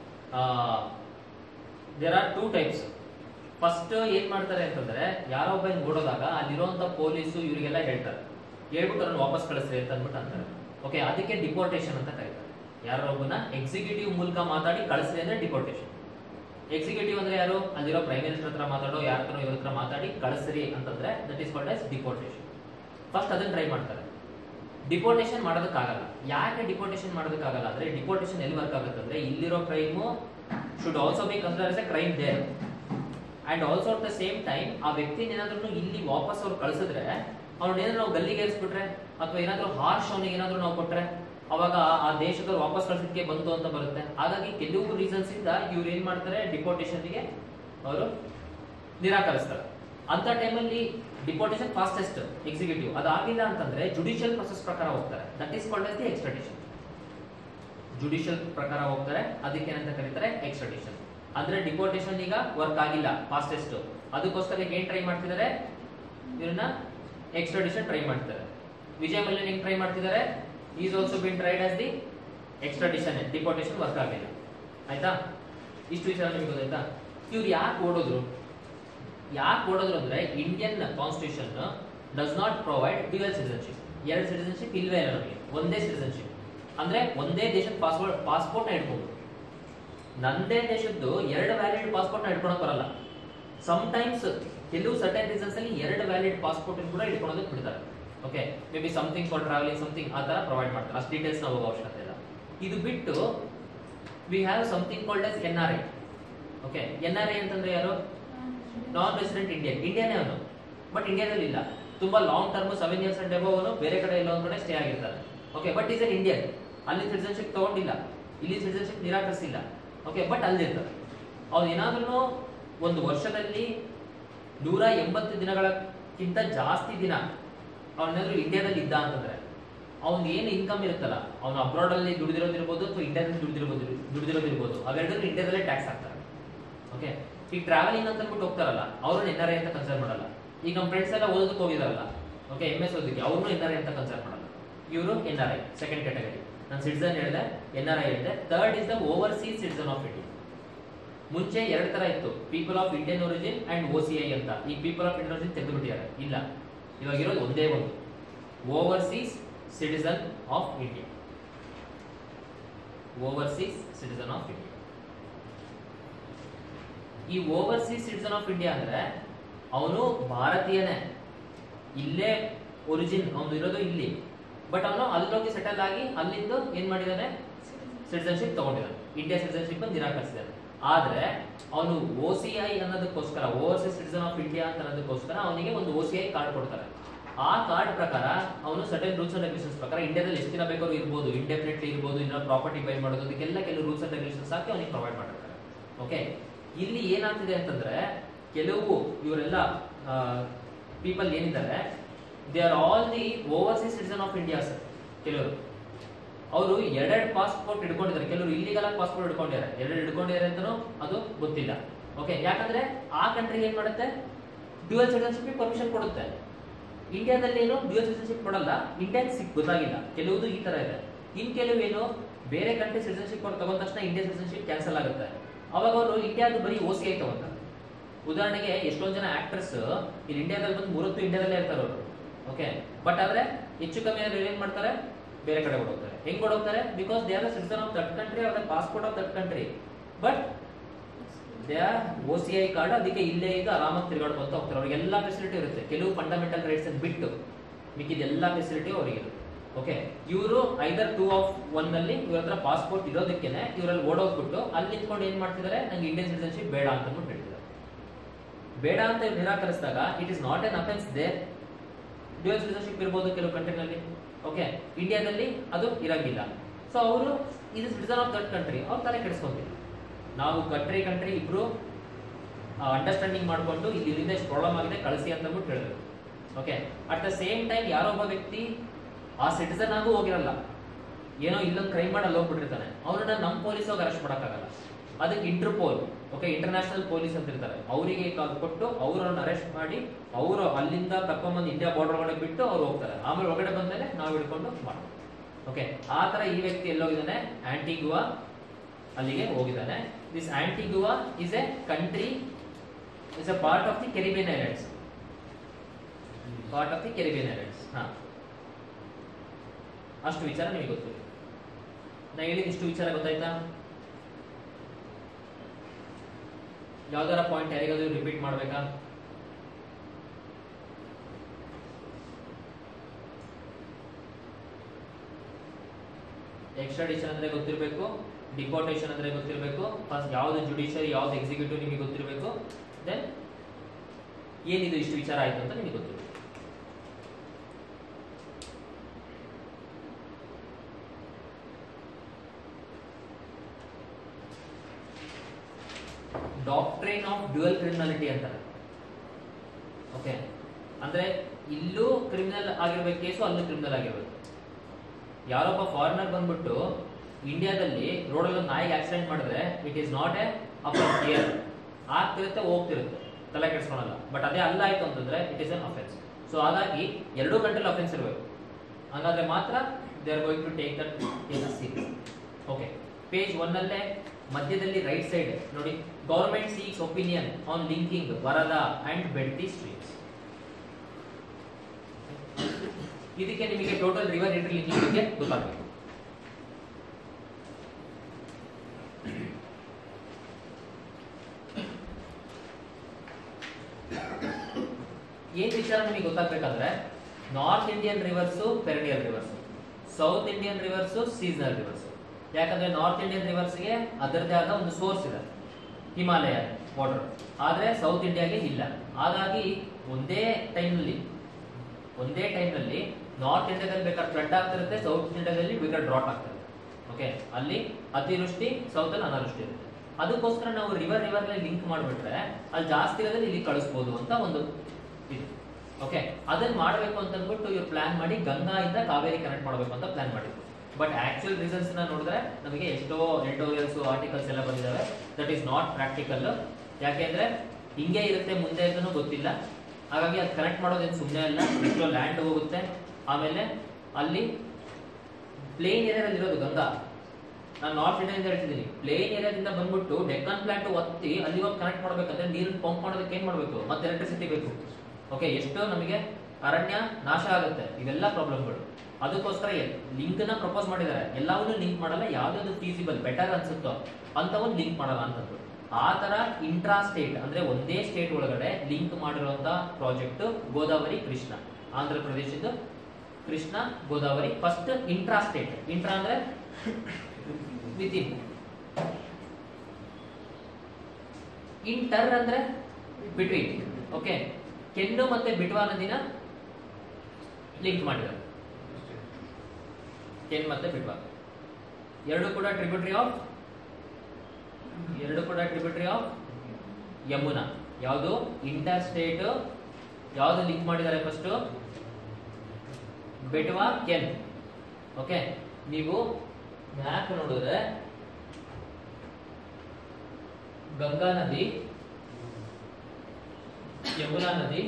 there are two types first ಏನ್ ಮಾಡ್ತಾರೆ ಅಂತಂದ್ರೆ ಯಾರೋ ಒಬ್ಬ ಹಿಂಗ್ ಓಡೋದಾಗ ಅಲ್ಲಿರುವಂತ ಪೊಲೀಸು ಇವರಿಗೆಲ್ಲ ಹೇಳ್ತಾರೆ ಹೇಳ್ಬಿಟ್ಟು ಅವ್ರನ್ನ ವಾಪಸ್ ಕಳಿಸ್ರಿ ಅಂತ ಅಂದ್ಬಿಟ್ಟು ಅಂತಾರೆ ಓಕೆ ಅದಕ್ಕೆ ಡಿಪೋರ್ಟೇಷನ್ ಅಂತ ಕರೀತಾರೆ ಯಾರೋ ಒಬ್ಬನ ಎಕ್ಸಿಕ್ಯೂಟಿವ್ ಮೂಲಕ ಮಾತಾಡಿ ಕಳಿಸ್ರಿ ಅಂದ್ರೆ ಡಿಪೋರ್ಟೇಷನ್ ಎಕ್ಸಿಕ್ಯೂಟಿವ್ ಅಂದ್ರೆ ಯಾರು ಅಲ್ಲಿರೋ ಪ್ರೈಮ್ ಮಿನಿಸ್ಟರ್ ಹತ್ರ ಮಾತಾಡೋ ಯಾರ ಹತ್ರ ಇವ್ರ ಹತ್ರ ಮಾತಾಡಿ ಕಳಿಸ್ರಿ ಅಂತಂದ್ರೆ that is called as deportation first ಅದನ್ನ ಟ್ರೈ ಮಾಡ್ತಾರೆ ಡಿಪೋರ್ಟೇಷನ್ ಮಾಡೋದಕ್ಕಾಗಲ್ಲ ಯಾಕೆ ಡಿಪೋರ್ಟೇಷನ್ ಮಾಡೋದಕ್ಕಾಗಲ್ಲ ಅಂದ್ರೆ ಡಿಪೋರ್ಟೇಷನ್ ಎಲ್ಲಿ ವರ್ಕ್ ಆಗುತ್ತೆ ಅಂದ್ರೆ ಇಲ್ಲಿರೋ crime should also be consider as a crime there and also at the same time ಆ ವ್ಯಕ್ತಿನ ಏನಾದ್ರೂ ಇಲ್ಲಿ ವಾಪಸ್ ಅವ್ರು ಕಳಿಸಿದ್ರೆ ಅವ್ರನ್ನ ಏನಾದ್ರು ನಾವು ಗಲ್ಲಿಗೆ ಏರಿಸ್ಬಿಟ್ರೆ ಅಥವಾ ಏನಾದ್ರೂ ಹಾರ್ಶ್ ಅವನಿಗೆ ಏನಾದ್ರೂ ನಾವು ಕೊಟ್ರೆ ಅವಾಗ ಆ ದೇಶದವ್ರು ವಾಪಸ್ ಕಳ್ಸೋದಕ್ಕೆ ಬಂತು ಅಂತ ಬರುತ್ತೆ ಹಾಗಾಗಿ ಕೆಲವು ರೀಸನ್ಸ್ ಇಂದ ಇವ್ರು ಏನ್ ಮಾಡ್ತಾರೆ ಡಿಪೋರ್ಟೇಷನ್ಗೆ ಅವರು ನಿರಾಕರಿಸ್ತಾರೆ ಅಂತ ಟೈಮಲ್ಲಿ ಡಿಪೋರ್ಟೇಷನ್ ಫಾಸ್ಟೆಸ್ಟ್ ಎಕ್ಸಿಕ್ಯೂಟಿವ್ ಅದಾಗಿಲ್ಲ ಅಂತಂದ್ರೆ ಜುಡಿಷಿಯಲ್ ಪ್ರೊಸೆಸ್ ಪ್ರಕಾರ ಹೋಗ್ತಾರೆ that is called as the extradition judicial ಪ್ರಕಾರ ಹೋಗ್ತಾರೆ ಅದಕ್ಕೆ ಏನಂತ ಕರೀತಾರೆ ಎಕ್ಸ್ಟ್ರಡಿಷನ್ ಅಂದ್ರೆ ಡಿಪೋರ್ಟೇಷನ್ ಈಗ ವರ್ಕ್ ಆಗಿಲ್ಲ ಫಾಸ್ಟೆಸ್ಟ್ ಅದಕ್ಕೋಸ್ಕರ ಈಗ ಏನ್ ಟ್ರೈ ಮಾಡ್ತಿದ್ದಾರೆ ಇವ್ರನ್ನ ಎಕ್ಸ್ಟ್ರಡಿಷನ್ ಟ್ರೈ ಮಾಡ್ತಾರೆ ವಿಜಯ್ ಮಲ್ಯನ್ ಹೆಂಗ್ ಟ್ರೈ ಮಾಡ್ತಿದ್ದಾರೆ is also been tried as the extradition deportation work ಆಗಿಲ್ಲ ಆಯ್ತಾ ಇಷ್ಟು ವಿಚಾರ ನಿಮ್ಗೆ ಗೊತ್ತಾಯ್ತಾ ಇವ್ರು ಯಾಕೆ ಓಡೋದ್ರು ಯಾಕೆ ಓಡೋದ್ರು ಅಂದ್ರೆ Indian constitution does not provide dual citizenship ಎರಡು ಸಿಟಿಸನ್ಶಿಪ್ ಇಲ್ವೇ ಇಲ್ಲ ನಮಗೆ ಒಂದೇ ಸಿಟಿಸನ್ಶಿಪ್ ಅಂದ್ರೆ ಒಂದೇ ದೇಶದ ಪಾಸ್ಪೋರ್ಟ್ ಪಾಸ್ಪೋರ್ಟ್ ನ ಇಟ್ಕೊಂಡು ನಂದೇ ದೇಶದ್ದು ಎರಡು ವ್ಯಾಲಿಡ್ ಪಾಸ್ಪೋರ್ಟ್ ನ ಇಟ್ಕೊಳಕ್ ಬರಲ್ಲ ಸಮ್ ಟೈಮ್ಸ್ ಕೆಲವು ಸರ್ಟನ್ ರೀಸನ್ಸ್ ಅಲ್ಲಿ ಎರಡು ವ್ಯಾಲಿಡ್ ಪಾಸ್ಪೋರ್ಟ್ ಕೂಡ ಇಟ್ಕೊಳ್ಳೋದಕ್ಕೆ ಬಿಡ್ತಾರೆ okay may be something for travelling something ಆ ತರ ಪ್ರೊವೈಡ್ ಮಾಡ್ತಾರೆ ಅಷ್ಟು ಡೀಟೇಲ್ಸ್ ನಾವು ಹೋಗೋ ಅವಶ್ಯಕತೆ ಇಲ್ಲ ಇದು ಬಿಟ್ಟು we have something called as N R I okay N R I ಅಂತಂದ್ರೆ ಯಾರು ನಾನ್ ರೆಸಿಡೆಂಟ್ ಇಂಡಿಯನ್ ಇಂಡಿಯಾನೇ ಅವನು ಬಟ್ ಇಂಡಿಯಾದಲ್ಲಿ ಇಲ್ಲ ತುಂಬಾ long term seven years and above ಅವನು ಬೇರೆ ಕಡೆ ಎಲ್ಲ ಒಂದ್ ಕಡೆ ಸ್ಟೇ ಆಗಿರ್ತಾನೆ okay but is an Indian ಅಲ್ಲಿ ಸಿಟಿಸನ್ಶಿಪ್ ತಗೊಂಡಿಲ್ಲ ಇಲ್ಲಿ ಸಿಟಿಸನ್ಶಿಪ್ ನಿರಾಕರಿಸಿಲ್ಲ ಓಕೆ ಬಟ್ ಅಲ್ಲಿರ್ತಾರೆ ಅವ್ನು ಏನಾದ್ರೂ ಒಂದು ವರ್ಷದಲ್ಲಿ ನೂರ ಎಂಬತ್ತು ದಿನಗಳಕ್ಕಿಂತ ಜಾಸ್ತಿ ದಿನ ಅವನೇನಾದ್ರೂ ಇಂಡಿಯಾದಲ್ಲಿ ಇದ್ದ ಅಂತಂದ್ರೆ ಅವ್ನ್ ಏನು ಇನ್ಕಮ್ ಇರುತ್ತಲ್ಲ ಅವ್ನು ಅಬ್ರಾಡ್ ಅಲ್ಲಿ ದುಡಿದಿರೋದಿರ್ಬೋದು ಅಥವಾ ಇಂಡಿಯಾದಲ್ಲಿ ದುಡಿದಿರ್ಬೋದು ದುಡಿದಿರೋದಿರ್ಬೋದು ಅವೆರಡನ್ನು ಇಂಡಿಯಾದಲ್ಲೇ ಟ್ಯಾಕ್ಸ್ ಹಾಕ್ತಾರೆ ಓಕೆ ಈಗ ಟ್ರಾವೆಲಿಂಗ್ ಅಂತ ಅಂದ್ಬಿಟ್ಟು ಹೋಗ್ತಾರಲ್ಲ ಅವ್ರನ್ನ ಎನ್ ಆರ್ ಐ ಅಂತ ಕನ್ಸಿಡರ್ ಮಾಡಲ್ಲ ಈಗ ನಮ್ಮ ಫ್ರೆಂಡ್ಸ್ ಎಲ್ಲ ಓದೋದಕ್ಕೆ ಹೋಗಿದಾರಲ್ಲ ಓಕೆ ಎಮ್ ಎಸ್ ಓದಕ್ಕೆ ಅವ್ರನ್ನೂ ಎನ್ ಆರ್ ಐ ಅಂತ ಕನ್ಸಿಡರ್ ಮಾಡಲ್ಲ ಇವರು N R I second category ನಾನು ಸಿಟಿಸನ್ ಹೇಳಿದೆ ಎನ್ ಆರ್ ಐ ಹೇಳಿದೆ third is the overseas citizen of India ಮುಂಚೆ ಎರಡು ತರ ಇತ್ತು people of Indian origin and O C I ಅಂತ ಈ ಪೀಪಲ್ ಆಫ್ ಇಂಡಿಯನ್ ಒರಿಜಿನ್ ತೆಗೆದುಬಿಟ್ಟಿದ್ದಾರೆ ಇಲ್ಲ ಇವಾಗ ಇರೋದು ಒಂದೇ ಒಂದು overseas citizen of India overseas citizen of India ಈ ಓವರ್ಸೀಸ್ ಸಿಟಿಸನ್ ಆಫ್ ಇಂಡಿಯಾ ಅಂದ್ರೆ ಅವನು ಭಾರತೀಯನೇ ಇಲ್ಲೇ ಒರಿಜಿನ್ ಅವನು ಇರೋದು ಇಲ್ಲಿ ಬಟ್ ಅವನು ಅಲ್ಲೋಗಿ ಸೆಟಲ್ ಆಗಿ ಅಲ್ಲಿಂದ ಏನ್ ಮಾಡಿದಾನೆ ಸಿಟಿಸನ್ಶಿಪ್ ತಗೊಂಡಿದ್ದಾನೆ ಇಂಡಿಯಾ ಸಿಟಿಸನ್ಶಿಪ್ ನಿರಾಕರಿಸಿದ್ದಾನೆ ಆದ್ರೆ ಅವನು ಓ ಸಿ ಐ ಅನ್ನೋದಕ್ಕೋಸ್ಕರ ಓವರ್ಸೀಸ್ ಸಿಟಿಸನ್ ಆಫ್ ಇಂಡಿಯಾ ಅಂತ ಅನ್ನೋದಕ್ಕೋಸ್ಕರ ಅವನಿಗೆ ಒಂದು ಓ ಸಿ ಐ ಕಾರ್ಡ್ ಕೊಡ್ತಾರೆ ಆ ಕಾರ್ಡ್ ಪ್ರಕಾರ ಅವನು ಸರ್ಟನ್ ರೂಲ್ಸ್ ಅಂಡ್ ರೆಗ್ಯುಲೇಷನ್ಸ್ ಪ್ರಕಾರ ಇಂಡಿಯಾದಲ್ಲಿ ಎಷ್ಟು ದಿನ ಬೇಕಾದ್ರೂ ಇರ್ಬೋದು ಇಂಡೆಫಿನೆಟ್ಲಿ ಇರ್ಬೋದು ಇನ್ನೂ ಪ್ರಾಪರ್ಟಿ ಬೈ ಮಾಡೋದು ಅದಕ್ಕೆಲ್ಲ ಕೆಲವು ರೂಲ್ಸ್ ಅಂಡ್ ರೆಗ್ಯುಲೇಷನ್ಸ್ ಹಾಕಿ ಅವನಿಗೆ ಪ್ರೊವೈಡ್ ಮಾಡಿರ್ತಾರೆ ಓಕೆ ಇಲ್ಲಿ ಏನಾಗ್ತಿದೆ ಅಂತಂದ್ರೆ ಕೆಲವು ಇವರೆಲ್ಲ ಪೀಪಲ್ ಏನಿದ್ದಾರೆ they are all the overseas citizen of India sir ಕೆಲವರು ಅವರು ಎರಡೆರಡು ಪಾಸ್ಪೋರ್ಟ್ ಇಟ್ಕೊಂಡಿದ್ದಾರೆ ಕೆಲವರು ಇಲ್ಲಿಗಲ್ ಪಾಸ್ಪೋರ್ಟ್ ಇಟ್ಕೊಂಡಿದ್ದಾರೆ ಎರಡು ಇಟ್ಕೊಂಡಿದ್ದಾರೆ ಅಂತನೂ ಅದು ಗೊತ್ತಿಲ್ಲ ಓಕೆ ಯಾಕಂದ್ರೆ ಆ ಕಂಟ್ರಿ ಏನ್ ಮಾಡುತ್ತೆ ಡ್ಯೂಯಲ್ ಸಿಟಿಸನ್ಶಿಪ್ ಪರ್ಮಿಷನ್ ಕೊಡುತ್ತೆ ಇಂಡಿಯಾದಲ್ಲಿ ಏನು ಡ್ಯೂಯಲ್ ಸಿಟಿಸನ್ಶಿಪ್ ಕೊಡಲ್ಲ ಇಂಡಿಯನ್ ಸಿಕ್ ಗೊತ್ತಾಗಿಲ್ಲ ಕೆಲವುದು ಈ ತರ ಇದೆ ಇನ್ ಕೆಲವೇನು ಬೇರೆ ಕಂಟ್ರಿ ಸಿಟಿಸನ್ಶಿಪ್ ಅವ್ರು ತಗೊಂಡ ತಕ್ಷಣ ಇಂಡಿಯನ್ ಸಿಟಿಸನ್ಶಿಪ್ ಕ್ಯಾನ್ಸಲ್ ಆಗುತ್ತೆ ಅವಾಗ ಅವರು ಇಂಡಿಯಾದ ಬರೀ ಓ ಸಿ ಐ ತಗೊಂತಾರೆ ಉದಾಹರಣೆಗೆ ಎಷ್ಟೊಂದು ಜನ ಆಕ್ಟರ್ಸ್ ಇಲ್ಲಿ ಇಂಡಿಯಾದಲ್ಲಿ ಬಂದು ಮೂರತ್ತು ಇಂಡಿಯಾದಲ್ಲೇ ಇರ್ತಾರೆ ಅವರು ಓಕೆ ಬಟ್ ಆದ್ರೆ ಹೆಚ್ಚು ಕಮ್ಮಿ ಆದ್ರೆ ಏನ್ ಮಾಡ್ತಾರೆ ಬೇರೆ ಕಡೆ ಓಡೋಗ್ತಾರೆ ಹೆಂಗ್ ಓಡೋಗ್ತಾರೆ because they are the citizen of that country are the passport of that country but they are O C I card ಅದಕ್ಕೆ ಇಲ್ಲೇ ಈಗ ಆರಾಮಾಗಿ ತಿರುಗಾಡ್ಕೊಂತ ಹೋಗ್ತಾರೆ ಅವ್ರಿಗೆ ಎಲ್ಲ ಫೆಸಿಲಿಟಿ ಇರುತ್ತೆ ಕೆಲವು ಫಂಡಮೆಂಟಲ್ ರೈಟ್ಸ್ ಅನ್ನು ಬಿಟ್ಟು ಮಿಕ್ಕಿದ ಎಲ್ಲ ಫೆಸಿಲಿಟಿ ಅವರಿಗೆ ಓಕೆ ಇವರು ಐದರ್ ಟೂ ಆಫ್ ಒನ್ ನಲ್ಲಿ ಇವ್ರ ಹತ್ರ ಪಾಸ್ಪೋರ್ಟ್ ಇರೋದಕ್ಕೇನೆ ಇವರಲ್ಲಿ ಓಡೋಗ್ಬಿಟ್ಟು ಅಲ್ಲಿ ನಿಂತ್ಕೊಂಡು ಏನ್ ಮಾಡ್ತಿದ್ದಾರೆ ನಂಗೆ ಇಂಡಿಯನ್ ಸಿಟಿಸನ್ಶಿಪ್ ಬೇಡ ಅಂತ ಅಂದ್ಬಿಟ್ಟು ಹೇಳ್ತಿದ್ದಾರೆ ಬೇಡ ಅಂತ ಇವ್ರು ನಿರಾಕರಿಸಿದಾಗ it is not an offence there dual citizenship ಇರ್ಬೋದು ಕೆಲವು ಕಂಟ್ರಿನಲ್ಲಿ ಓಕೆ ಇಂಡಿಯಾದಲ್ಲಿ ಅದು ಇರಂಗಿಲ್ಲ ಸೊ ಅವರು ಇದು ಸಿಟಿಸನ್ ಆಫ್ ದಟ್ ಕಂಟ್ರಿ ಅವ್ರು ತಲೆ ಕೆಡಿಸ್ಕೊಂತಿಲ್ಲ ನಾವು ಕಂಟ್ರಿ ಕಂಟ್ರಿ ಇಬ್ರು ಅಂಡರ್ಸ್ಟ್ಯಾಂಡಿಂಗ್ ಮಾಡ್ಕೊಂಡು ಇಲ್ಲಿ ಇಲ್ಲಿಂದ ಇಷ್ಟು ಪ್ರಾಬ್ಲಮ್ ಆಗಿದೆ ಕಳಿಸಿ ಅಂತ ಅಂದ್ಬಿಟ್ಟು ಹೇಳಿದ್ರು okay at the same time ಯಾರೋ ಒಬ್ಬ ವ್ಯಕ್ತಿ ಆ ಸಿಟಿಸನ್ ಆಗೂ ಹೋಗಿರಲ್ಲ ಏನೋ ಇಲ್ಲೊಂದು ಕ್ರೈಮ್ ಮಾಡಿ ಅಲ್ಲಿ ಹೋಗ್ಬಿಟ್ಟಿರ್ತಾನೆ ಅವನನ್ನ ನಮ್ಮ ಪೊಲೀಸ್ ಹೋಗಿ ಅರೆಸ್ಟ್ ಮಾಡೋಕ್ಕಾಗಲ್ಲ ಅದಕ್ಕೆ ಇಂಟರ್ಪೋಲ್ ಓಕೆ ಇಂಟರ್ನ್ಯಾಷನಲ್ ಪೊಲೀಸ್ ಅಂತ ಇರ್ತಾರೆ ಅವರಿಗೆ ಕೊಟ್ಟು ಅವರನ್ನು ಅರೆಸ್ಟ್ ಮಾಡಿ ಅವರು ಅಲ್ಲಿಂದ ಕರ್ಕೊಂಡ್ಬಂದು ಇಂಡಿಯಾ ಬಾರ್ಡರ್ ಒಳಗೆ ಬಿಟ್ಟು ಅವ್ರು ಹೋಗ್ತಾರೆ ಆಮೇಲೆ ಒಳಗಡೆ ಬಂದ್ಮೇಲೆ ನಾವು ಹಿಡ್ಕೊಂಡು ಮಾಡೋದು ಓಕೆ ಆ ತರ ಈ ವ್ಯಕ್ತಿ ಎಲ್ಲೋಗಿದ್ದಾನೆ ಆಂಟಿಗುವಾ ಅಲ್ಲಿಗೆ ಹೋಗಿದ್ದಾನೆ this Antigua is a country is a part of the Caribbean islands part of the Caribbean islands ಹಾ ಅಷ್ಟು ವಿಚಾರ ನಿಮಗೆ ಗೊತ್ತು ನಾ ಹೇಳಿದ ಇಷ್ಟು ವಿಚಾರ ಗೊತ್ತಾಯ್ತಾ ಯಾವ್ದಾರ ಪಾಯಿಂಟ್ ಯಾರಿಗಾದ್ರೂ ರಿಪೀಟ್ ಮಾಡ್ಬೇಕಾ ಎಕ್ಸ್ಟ್ರಾಡಿಷನ್ ಅಂದ್ರೆ ಗೊತ್ತಿರಬೇಕು ಡಿಪೋರ್ಟೇಷನ್ ಅಂದ್ರೆ ಗೊತ್ತಿರಬೇಕು ಫಸ್ಟ್ ಯಾವ್ದು ಜುಡಿಷಿಯರಿ ಯಾವ್ದು ಎಕ್ಸಿಕ್ಯೂಟಿವ್ ನಿಮಗೆ ಗೊತ್ತಿರಬೇಕು ದೆನ್ ಏನಿದು ಇಷ್ಟು ವಿಚಾರ ಆಯ್ತು ಅಂತ ನಿಮಗೆ ಗೊತ್ತಿರಬೇಕು ಡಾಕ್ಟ್ರೇನ್ ಆಫ್ ಡ್ಯುಯಲ್ ಕ್ರಿಮಿನಾಲಿಟಿ ಅಂತಾರೆ ಓಕೆ ಅಂದ್ರೆ ಇಲ್ಲೂ ಕ್ರಿಮಿನಲ್ ಆಗಿರ್ಬೇಕು ಕೇಸು ಅಲ್ಲೂ ಕ್ರಿಮಿನಲ್ ಆಗಿರ್ಬೇಕು ಯಾರೊಬ್ಬ ಫಾರಿನರ್ ಬಂದ್ಬಿಟ್ಟು ಇಂಡಿಯಾದಲ್ಲಿ ರೋಡಲ್ಲಿ ಒಂದು ನಾಯಿಗೆ ಆಕ್ಸಿಡೆಂಟ್ ಮಾಡಿದ್ರೆ it is not a offence here ಆಗ್ತಿರುತ್ತೆ ಹೋಗ್ತಿರುತ್ತೆ ತಲೆ ಕೆಡಿಸ್ಕೊಳಲ್ಲ ಬಟ್ ಅದೇ ಅಲ್ಲ ಆಯ್ತು ಅಂತಂದ್ರೆ it is an offence so ಹಾಗಾಗಿ ಎರಡೂ ಗಂಟೆಲಿ ಅಫೆನ್ಸ್ ಇರಬೇಕು ಹಾಗಾದ್ರೆ ಮಾತ್ರ they are going to take that cases serious okay page one ಅಲ್ಲೇ ಮಧ್ಯದಲ್ಲಿ ರೈಟ್ ಸೈಡ್ ನೋಡಿ government seeks opinion on linking Varada and Bedti streams ಇದಕ್ಕೆ ನಿಮಗೆ ಟೋಟಲ್ ರಿವರ್ ಎಂಟ್ರಿ ಲಿಂಕಿಂಗ್ ಬಗ್ಗೆ ಗೊತ್ತಾಗಬೇಕು ಏನ್ ವಿಚಾರ ನಿಮಗೆ ಗೊತ್ತಾಗ್ಬೇಕಂದ್ರೆ north Indian rivers perennial rivers south Indian rivers seasonal rivers ಯಾಕಂದ್ರೆ ನಾರ್ತ್ ಇಂಡಿಯನ್ ರಿವರ್ಸ್ಗೆ ಅದರದೇ ಆದ ಒಂದು ಸೋರ್ಸ್ ಇದೆ ಹಿಮಾಲಯ ವಾಟರ್ ಆದ್ರೆ ಸೌತ್ ಇಂಡಿಯಾಗೆ ಇಲ್ಲ ಹಾಗಾಗಿ ಒಂದೇ ಟೈಮ್ನಲ್ಲಿ ಒಂದೇ ಟೈಮ್ನಲ್ಲಿ ನಾರ್ತ್ ಇಂಡಿಯಾದಲ್ಲಿ ಬೇಕಾದ್ರೆ ಫ್ಲಡ್ ಆಗ್ತಿರುತ್ತೆ ಸೌತ್ ಇಂಡಿಯಾದಲ್ಲಿ ಬೇಕಾದ್ರೆ ಡ್ರಾಟ್ ಆಗ್ತಿರುತ್ತೆ ಓಕೆ ಅಲ್ಲಿ ಅತಿವೃಷ್ಟಿ ಸೌತ್ ಅಲ್ಲಿ ಅನಾವೃಷ್ಟಿ ಇರುತ್ತೆ ಅದಕ್ಕೋಸ್ಕರ ನಾವು ರಿವರ್ ರಿವರ್ ಲಿಂಕ್ ಮಾಡಿಬಿಟ್ರೆ ಅಲ್ಲಿ ಜಾಸ್ತಿ ಇರೋದ್ರಲ್ಲಿ ಇಲ್ಲಿ ಕಳಿಸ್ಬೋದು ಅಂತ ಒಂದು ಇದು ಓಕೆ ಅದನ್ನ ಮಾಡಬೇಕು ಅಂತ ಅಂದ್ಬಿಟ್ಟು ಇವ್ರು ಪ್ಲಾನ್ ಮಾಡಿ ಗಂಗಾ ಇಂದ ಕಾವೇರಿ ಕನೆಕ್ಟ್ ಮಾಡಬೇಕು ಅಂತ ಪ್ಲಾನ್ ಮಾಡಿದ್ರು ಬಟ್ ಆಕ್ಚುಯಲ್ ರೀಸನ್ಸ್ ನ ನೋಡಿದ್ರೆ ನಮಗೆ ಎಷ್ಟೋ ಎಡಿಟೋರಿಯಲ್ಸ್ ಆರ್ಟಿಕಲ್ಸ್ ಎಲ್ಲ ಬಂದಿದ್ದಾವೆ ದಟ್ ಈಸ್ ನಾಟ್ ಪ್ರಾಕ್ಟಿಕಲ್ ಯಾಕೆಂದ್ರೆ ಹಿಂಗೆ ಇರುತ್ತೆ ಮುಂದೆ ಅಂತನೂ ಗೊತ್ತಿಲ್ಲ ಹಾಗಾಗಿ ಅದು ಕನೆಕ್ಟ್ ಮಾಡೋದೇನು ಸುಮ್ಮನೆ ಅಲ್ಲ ಎಷ್ಟೋ ಲ್ಯಾಂಡ್ ಹೋಗುತ್ತೆ ಆಮೇಲೆ ಅಲ್ಲಿ ಪ್ಲೇನ್ ಏರಿಯಾದಲ್ಲಿ ಇರೋದು ಗಂಗಾ ನಾನು ನಾರ್ತ್ ಇಂಡಿಯಾದಿಂದ ಹೇಳ್ತಿದ್ದೀನಿ ಪ್ಲೇನ್ ಏರಿಯಾದಿಂದ ಬಂದ್ಬಿಟ್ಟು ಡೆಕ್ಕನ್ ಪ್ಲಾಂಟ್ ಒತ್ತಿ ಅಲ್ಲಿ ಹೋಗಿ ಕನೆಕ್ಟ್ ಮಾಡ್ಬೇಕಂದ್ರೆ ನೀರನ್ನು ಪಂಪ್ ಮಾಡೋದಕ್ಕೆ ಏನ್ ಮಾಡಬೇಕು ಮತ್ತೆ ಎಲೆಕ್ಟ್ರಿಸಿಟಿ ಬೇಕು ಓಕೆ ಎಷ್ಟೋ ನಮಗೆ ಅರಣ್ಯ ನಾಶ ಆಗುತ್ತೆ ಇವೆಲ್ಲ ಪ್ರಾಬ್ಲಮ್ಗಳು ಅದಕ್ಕೋಸ್ಕರ ಲಿಂಕ್ ನ ಪ್ರಪೋಸ್ ಮಾಡಿದ್ದಾರೆ ಎಲ್ಲವನ್ನೂ ಲಿಂಕ್ ಮಾಡಲ್ಲ ಯಾವ್ದಾದ್ರು ಫೀಸಿಬಲ್ ಬೆಟರ್ ಅನ್ಸುತ್ತೋ ಅಂತವನ್ನ ಲಿಂಕ್ ಮಾಡಲ್ಲ ಅಂತಂದ್ರು ಆ ತರ ಇಂಟ್ರಾ ಸ್ಟೇಟ್ ಅಂದ್ರೆ ಒಂದೇ ಸ್ಟೇಟ್ ಒಳಗಡೆ ಲಿಂಕ್ ಮಾಡಿರುವಂತ ಪ್ರಾಜೆಕ್ಟ್ ಗೋದಾವರಿ ಕೃಷ್ಣ ಆಂಧ್ರ ಪ್ರದೇಶದ Krishna Godavari first intra state intra ಅಂದ್ರೆ ವಿತಿನ್ ಇಂಟರ್ ಅಂದ್ರೆ ಬಿಟ್ವೀನ್ ಓಕೆ ಕೆನ್ನು ಮತ್ತೆ ಬಿಟ್ವಾ ನದಿನ ಲಿಂಕ್ ಮಾಡಿದ್ದಾರೆ ಕೆನ್ ಮತ್ತೆ ಬಿಟ್ವಾ ಎರಡು ಕೂಡ ಟ್ರಿಬ್ಯೂಟರಿ ಆಫ್ ಎರಡು ಕೂಡ ಟ್ರಿಬ್ಯೂಟರಿ ಆಫ್ ಯಮುನಾ ಯಾವುದು ಇಂಟರ್ ಸ್ಟೇಟ್ ಯಾವ್ದು ಲಿಂಕ್ ಮಾಡಿದ್ದಾರೆ ಫಸ್ಟ್ ಬೆಟ್ವಾ ಕೆನ್ ಓಕೆ ನೀವು ಮ್ಯಾಪ್ ನೋಡಿದ್ರೆ ಗಂಗಾ ನದಿ ಯಮುನಾ ನದಿ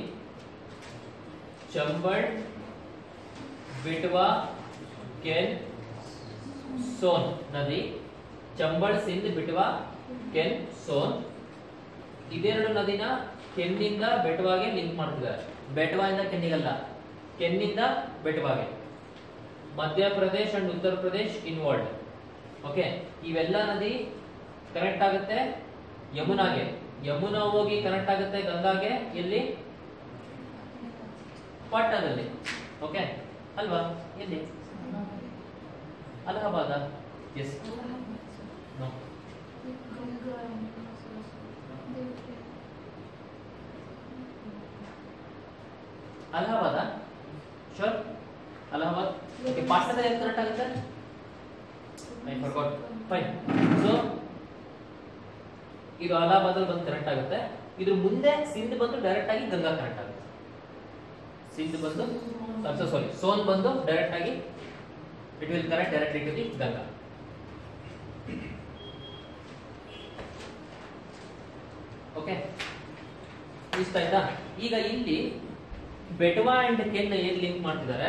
ಚಂಬಲ್ ಬಿಟ್ವಾ ಕೆನ್ ಸೋನ್ ನದಿ ಚಂಬಲ್ ಸಿಂಧ್ ಬಿಟ್ವಾ ಕೆನ್ ಸೋನ್ ಇದೆರಡು ನದಿನ ಕೆನ್ನಿಂದ ಬೆಟ್ವಾಗೆ ಲಿಂಕ್ ಮಾಡ್ತಿದ್ದಾರೆ ಬೆಟ್ವಾಯಿಂದ ಕೆನ್ನಿಗಲ್ಲ ಕೆನ್ನಿಂದ ಬೆಟ್ವಾಗೆ ಮಧ್ಯಪ್ರದೇಶ್ ಅಂಡ್ ಉತ್ತರ ಪ್ರದೇಶ್ ಇನ್ವಾಲ್ಡ್ ಓಕೆ ಇವೆಲ್ಲ ನದಿ ಕನೆಕ್ಟ್ ಆಗುತ್ತೆ ಯಮುನಾಗೆ ಯಮುನಾ ಹೋಗಿ ಕನೆಕ್ಟ್ ಆಗುತ್ತೆ ಗಂಗಾಗೆ ಎಲ್ಲಿ ಪಾಟ್ನಾದಲ್ಲಿ ಓಕೆ ಅಲ್ವಾ ಎಲ್ಲಿ Allahabad yes no Allahabad shore Allahabad okay ಪಾಟ್ನಾದಲ್ಲಿ ಎಷ್ಟು ಕನೆಕ್ಟ್ ಆಗುತ್ತೆ ಐ ಫರ್ಗಾಟ್ ಫೈನ್ ಸೊ ಇದು ಅಲಹಾಬಾದ್ ಅಲ್ಲಿ ಬಂದು ಕನೆಕ್ಟ್ ಆಗುತ್ತೆ ಇದ್ರ ಮುಂದೆ ಸಿಂಧ್ ಬಂದು ಡೈರೆಕ್ಟ್ ಆಗಿ ಗಂಗಾ ಕನೆಕ್ಟ್ ಆಗುತ್ತೆ ಸಿಂಧ್ ಬಂದು ಸಾರಿ ಸೋನ್ ಬಂದು ಡೈರೆಕ್ಟ್ ಆಗಿ it will connect directly to the Ganga okay ಇಷ್ಟ ಆಯ್ತಾ ಈಗ ಇಲ್ಲಿ ಬೆಟ್ವಾ ಅಂಡ್ ಕೆನ್ ಏನ್ ಲಿಂಕ್ ಮಾಡ್ತಿದ್ದಾರೆ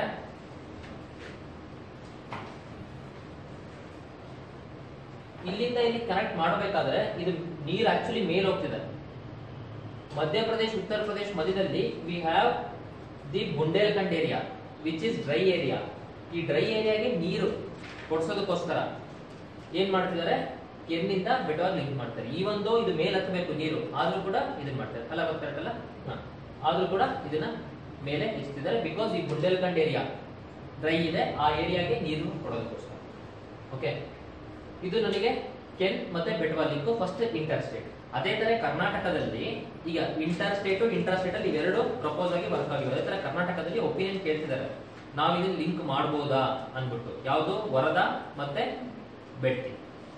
ಇಲ್ಲಿಂದ ಇಲ್ಲಿ ಕನೆಕ್ಟ್ ಮಾಡಬೇಕಾದ್ರೆ ಇದು ನೀರು ಆಕ್ಚುಲಿ ಮೇಲ್ ಹೋಗ್ತಿದೆ ಮಧ್ಯಪ್ರದೇಶ್ ಉತ್ತರ ಪ್ರದೇಶ್ ಮಧ್ಯದಲ್ಲಿ we have the Bundelkhand area which is dry area ಈ ಡ್ರೈ ಏರಿಯಾಗೆ ನೀರು ಕೊಡ್ಸೋದಕ್ಕೋಸ್ಕರ ಏನ್ ಮಾಡ್ತಿದ್ದಾರೆ ಕೆನ್ನಿಂದ ಬೆಟವಾಗಿ ಲಿಂಕ್ ಮಾಡ್ತಾರೆ ಈ ಒಂದು ಇದು ಮೇಲೆ ಹತ್ತಬೇಕು ನೀರು ಆದ್ರೂ ಕೂಡ ಇದನ್ನ ಮಾಡ್ತಾರೆ ಅಲ್ಲ ಗೊತ್ತಾಗಲ್ಲ ಹಾ ಆದ್ರೂ ಕೂಡ ಇದನ್ನ ಮೇಲೆ ಇಸ್ತಿದ್ದಾರೆ ಬಿಕಾಸ್ ಈ ಬುಂಡೇಲ್ಖಂಡ್ ಏರಿಯಾ ಡ್ರೈ ಇದೆ ಆ ಏರಿಯಾಗೆ ನೀರು ಕೊಡೋದಕ್ಕೋಸ್ಕರ ಓಕೆ ಇದು ನನಗೆ ಕೆನ್ ಮತ್ತೆ Betwa link first inter state ಅದೇ ತರ ಕರ್ನಾಟಕದಲ್ಲಿ ಈಗ ಇಂಟರ್ ಸ್ಟೇಟ್ ಇಂಟರ್ ಸ್ಟೇಟ್ ಅಲ್ಲಿ ಇವೆರಡು ಪ್ರಪೋಸ್ ಆಗಿ ವರ್ಕ್ ಆಗಿವೆ ಅದೇ ತರ ಕರ್ನಾಟಕದಲ್ಲಿ ಒಪಿನಿಯನ್ ಕೇಳ್ತಿದ್ದಾರೆ ನಾವು ಇದನ್ನ ಲಿಂಕ್ ಮಾಡ್ಬೋದಾ ಅನ್ಬಿಟ್ಟು ಯಾವುದು ವರದಾ ಮತ್ತೆ ಬೆಟ್ಟಿ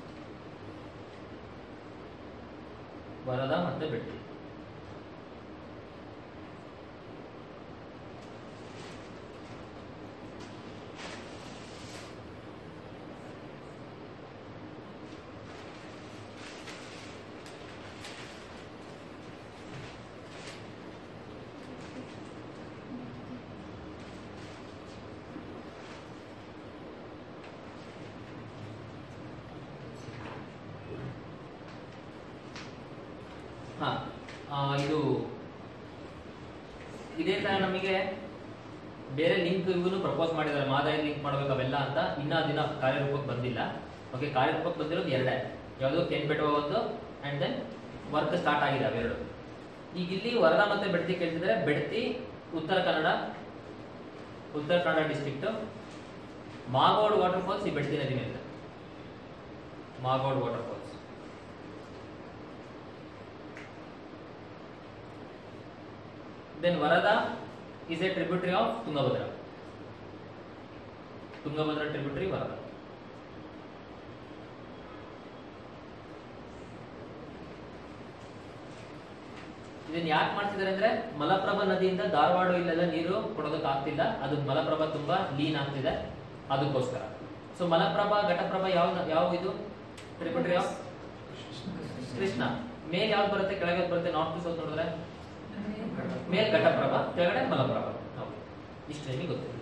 ವರದಾ ಮತ್ತೆ ಬೆಟ್ಟಿ ಹಾ ಆ, ಇದು ಇದೇ ತರ ನಮಗೆ ಬೇರೆ ಲಿಂಕ್ ಇವನು ಪ್ರಪೋಸ್ ಮಾಡಿದ್ದಾರೆ ಮಾದಾಯಿ ಲಿಂಕ್ ಮಾಡ್ಬೇಕು ಅವೆಲ್ಲ ಅಂತ ಇನ್ನ ದಿನ ಕಾರ್ಯರೂಪಕ್ಕೆ ಬಂದಿಲ್ಲ ಓಕೆ ಕಾರ್ಯರೂಪಕ್ಕೆ ಬಂದಿರೋದು ಎರಡೇ ಯಾವುದು ಕೆನ್ ಬೆಟ್ಟವ ಒಂದು ಅಂಡ್ ದೆನ್ ವರ್ಕ್ ಸ್ಟಾರ್ಟ್ ಆಗಿದೆ ಅವೆರಡು ಈಗ ಇಲ್ಲಿ ವರದಾ ಮತ್ತೆ ಬೆಡ್ತಿ ಕೇಳ್ತಿದ್ರೆ ಬೆಡ್ತಿ Uttara Kannada Uttara Kannada district Magod water falls ಈ ಬೆಡ್ತಿ ನದಿ ಮೇಲೆ Magod water falls Then Varada is a tributary of Tungabhadra. Tungabhadra tributary Varada. ಇದನ್ನ ಯಾಕೆ ಮಾಡ್ತಿದ್ದಾರೆ ಅಂದ್ರೆ ಮಲಪ್ರಭಾ ನದಿಯಿಂದ ಧಾರವಾಡ ಇಲ್ಲೆಲ್ಲ ನೀರು ಕೊಡೋದಕ್ಕೆ ಆಗ್ತಿಲ್ಲ ಅದು ಮಲಪ್ರಭಾ ತುಂಬಾ ಲೀನ್ ಆಗ್ತಿದೆ ಅದಕ್ಕೋಸ್ಕರ ಸೊ ಮಲಪ್ರಭಾ ಘಟಪ್ರಭಾ ಯಾವ ಯಾವ ಇದು ಟ್ರಿಬ್ಯೂಟರಿ ಆಫ್ ಕೃಷ್ಣ ಮೇಲ್ ಯಾವ್ದು ಬರುತ್ತೆ ಕೆಳಗೆ ಯಾವ್ದು ಬರುತ್ತೆ ನಾರ್ತ್ ಟು ಸೌತ್ ನೋಡಿದ್ರೆ ಮೇಲ್ ಘಟಪ್ರಭಾ ಕೆಳಗಡೆ ಮಲಪ್ರಭಾ ಹೌದು ಇಷ್ಟು ನಿಮಗೆ ಗೊತ್ತಿದೆ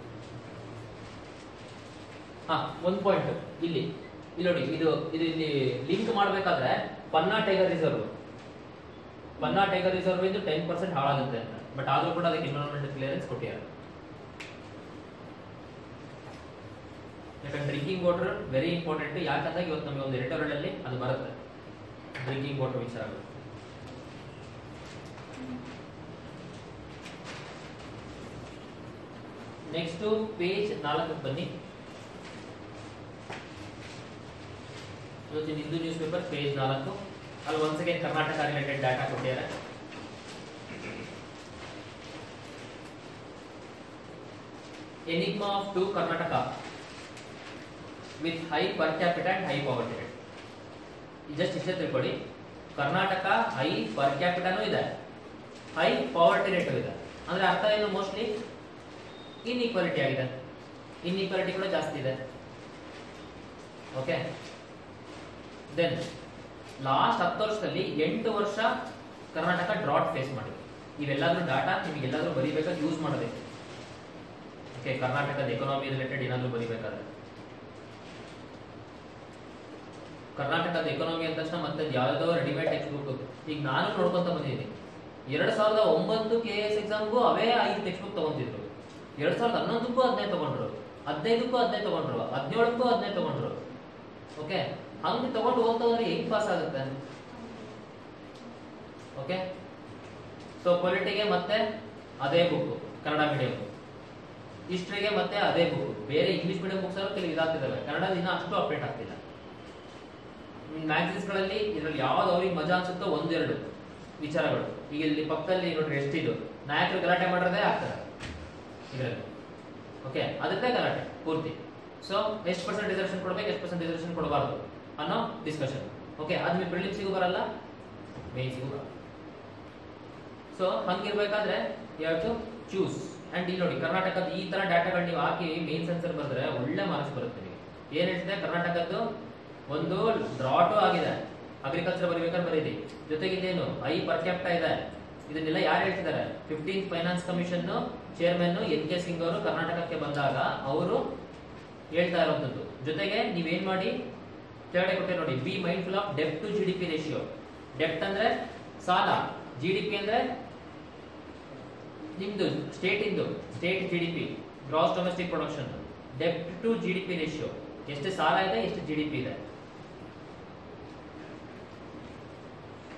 ಹಾ ಒಂದ್ ಪಾಯಿಂಟ್ ಇಲ್ಲಿ ಇಲ್ಲಿ ನೋಡಿ ಇದು ಇದು ಇಲ್ಲಿ ಲಿಂಕ್ ಮಾಡ್ಬೇಕಾದ್ರೆ Panna tiger reserve Panna tiger reserve ಇದು ಟೆನ್ ಪರ್ಸೆಂಟ್ ಹಾಳಾಗುತ್ತೆ ಅಂತ ಬಟ್ ಆದ್ರೂ ಕೂಡ ಅದಕ್ಕೆ ಎನ್ವಿರಾನ್ಮೆಂಟ್ ಕ್ಲಿಯರೆನ್ಸ್ ಕೊಟ್ಟಿದ್ದಾರೆ ಯಾಕಂದ್ರೆ ಡ್ರಿಂಕಿಂಗ್ ವಾಟರ್ ವೆರಿ ಇಂಪಾರ್ಟೆಂಟ್ ಯಾಕಂದ್ರೆ ಇವತ್ತು ನಮಗೆ ಒಂದು editorial ಅಲ್ಲಿ ಅದು ಬರುತ್ತೆ ಡ್ರಿಂಕಿಂಗ್ ವಾಟರ್ ವಿಚಾರಗಳು ನೆಕ್ಸ್ಟ್ ಪೇಜ್ ನಾಲ್ಕಕ್ಕೆ ಬನ್ನಿ ಇವತ್ತಿನ ಹಿಂದೂ ನ್ಯೂಸ್ ಪೇಪರ್ ಪೇಜ್ ನಾಲ್ಕು ಅಲ್ಲಿ ಒಂದ್ ಸೆಕೆಂಡ್ ಕರ್ನಾಟಕ ರಿಲೇಟೆಡ್ ಡಾಟಾ ಕೊಟ್ಟಿದ್ದಾರೆ enigma of two Karnataka with high per capita and high poverty rate just ಇಷ್ಟೇ ತಿಳ್ಕೊಳ್ಳಿ ಕರ್ನಾಟಕ ಹೈ ಪರ್ ಕ್ಯಾಪಿಟನೂ ಇದೆ ಹೈ ಪವರ್ಟಿ ರೇಟು ಇದೆ ಅಂದ್ರೆ ಅರ್ಥ ಏನು ಮೋಸ್ಟ್ಲಿ ಇನ್ಇಕ್ವಾಲಿಟಿ ಆಗಿದೆ ಇನ್ಇಕ್ವಾಲಿಟಿ ಕೂಡ ಜಾಸ್ತಿ ಇದೆ ಓಕೆ ದೆನ್ ಲಾಸ್ಟ್ ಹತ್ತು ವರ್ಷದಲ್ಲಿ ಎಂಟು ವರ್ಷ ಕರ್ನಾಟಕ ಡ್ರಾಟ್ ಫೇಸ್ ಮಾಡಿದೆ ಇವೆಲ್ಲಾದ್ರೂ ಡಾಟಾ ನಿಮಗೆ ಎಲ್ಲಾದ್ರೂ ಬರಿಬೇಕಾದ್ರೆ ಯೂಸ್ ಮಾಡಬೇಕು ಓಕೆ ಕರ್ನಾಟಕದ ಎಕನಾಮಿ ರಿಲೇಟೆಡ್ ಏನಾದ್ರೂ ಬರಿಬೇಕಾದ್ರೆ ಕರ್ನಾಟಕದ ಎಕನಾಮಿ ಅಂದ ತಕ್ಷಣ ಮತ್ತೆ ಯಾವ್ದೋ ರೆಡಿಮೇಡ್ ಟೆಕ್ಸ್ಟ್ ಬುಕ್ ಈಗ ನಾನು ನೋಡ್ಕೊಂತ ಬಂದಿದ್ದೀನಿ ಎರಡ್ ಸಾವಿರದ ಒಂಬತ್ತು ಕೆ ಎಸ್ ಎಕ್ಸಾಮ್ಗೂ ಅವೇ ಐದು ಟೆಕ್ಸ್ಟ್ ಬುಕ್ ತಗೊಂತಿದ್ರು ಎರಡ್ ಸಾವಿರದ ಹನ್ನೊಂದಕ್ಕೂ ಹದಿನೈದು ತಗೊಂಡ್ರು ಹದಿನೈದಕ್ಕೂ ಹದಿನೈದು ತಗೊಂಡ್ರು ಹದಿನೇಳಕ್ಕೂ ಹದಿನೈದು ತಗೊಂಡ್ರು ಓಕೆ ಹಂಗೆ ತಗೊಂಡು ಓದ್ತಾ ಹೋದ್ರೆ ಹೆಂಗ್ ಪಾಸ್ ಆಗುತ್ತೆ ಓಕೆ ಸೊ ಪೊಲಿಟಿಗೆ ಮತ್ತೆ ಅದೇ ಬುಕ್ ಕನ್ನಡ ಮೀಡಿಯಂ ಹಿಸ್ಟ್ರಿಗೆ ಮತ್ತೆ ಅದೇ ಬುಕ್ ಬೇರೆ ಇಂಗ್ಲಿಷ್ ಮೀಡಿಯಂ ಬುಕ್ಸ್ ಕೆಲವು ಇದಾಗ್ತಿದಾವೆ ಕನ್ನಡ ಇನ್ನ ಅಷ್ಟು ಅಪ್ಡೇಟ್ ಆಗ್ತಿಲ್ಲ ಮ್ಯಾಗಝಿನ್ಸ್ ಗಳಲ್ಲಿ ಇದ್ರಲ್ಲಿ ಯಾವ್ದು ಅವ್ರಿಗೆ ಮಜಾ ಅನ್ಸುತ್ತೋ ಒಂದೆರಡು ವಿಚಾರಗಳು ಈಗ ಇಲ್ಲಿ ಪಕ್ಕದಲ್ಲಿ ನೋಡ್ರಿ ಎಷ್ಟಿದು ನಾಯಕರು ಗಲಾಟೆ ಮಾಡೋದೇ ಆಗ್ತಾರೆ ಇದರಲ್ಲಿ ಓಕೆ ಅದಕ್ಕೆ ಗಲಾಟೆ ಪೂರ್ತಿ ಸೊ ಎಷ್ಟು ಪರ್ಸೆಂಟ್ ರಿಸರ್ವೇಷನ್ ಕೊಡ್ಬೇಕು ಎಷ್ಟು ಪರ್ಸೆಂಟ್ ರಿಸರ್ವೇಷನ್ ಕೊಡಬಾರ್ದು ಅನ್ನೋ ಡಿಸ್ಕಷನ್ ಓಕೆ ಅದು ನೀವು ಪ್ರಿಲಿಮ್ಸಿಗೂ ಬರಲ್ಲ ಮೇನ್ಸಿಗೂ ಬರಲ್ಲ ಸೊ ಹಂಗಿರ್ಬೇಕಾದ್ರೆ ಯಾವ ಟು ಚೂಸ್ ಅಂಡ್ ಇಲ್ಲಿ ನೋಡಿ ಕರ್ನಾಟಕದ ಈ ತರ ಡಾಟಾಗಳು ನೀವು ಹಾಕಿ ಮೇನ್ ಸೆನ್ಸರ್ ಬಂದ್ರೆ ಒಳ್ಳೆ ಮಾರ್ಕ್ಸ್ ಬರುತ್ತೆ ನಿಮಗೆ ಏನ್ ಹೇಳ್ತಿದೆ ಕರ್ನಾಟಕದ್ದು ಒಂದು ಡ್ರಾಟು ಆಗಿದೆ ಅಗ್ರಿಕಲ್ಚರ್ ಬರೀಬೇಕಾದ್ರೆ ಬರೀರಿ ಜೊತೆಗೆ ಇದೇನು ಐ ಪರ್ ಕ್ಯಾಪ್ಟಾ ಇದೆ ಇದನ್ನೆಲ್ಲ ಯಾರು ಹೇಳ್ತಿದ್ದಾರೆ fifteen finance commission chairman N K Singh ಅವರು ಕರ್ನಾಟಕಕ್ಕೆ ಬಂದಾಗ ಅವರು ಹೇಳ್ತಾ ಇರೋಂಥದ್ದು ಜೊತೆಗೆ ನೀವೇನ್ ಮಾಡಿ ಕೆಳಗಡೆ ಕೊಟ್ಟೆ ನೋಡಿ be mindful of debt to G D P ratio ಡೆಪ್ಟ್ ಅಂದ್ರೆ ಸಾಲ ಜಿ ಡಿ ಪಿ ಅಂದ್ರೆ ನಿಮ್ದು ಸ್ಟೇಟ್ ಇಂದು state G D P gross domestic production ಡೆಪ್ಟ್ to G D P ratio ಎಷ್ಟು ಸಾಲ ಇದೆ ಎಷ್ಟು ಜಿ ಡಿ ಪಿ ಇದೆ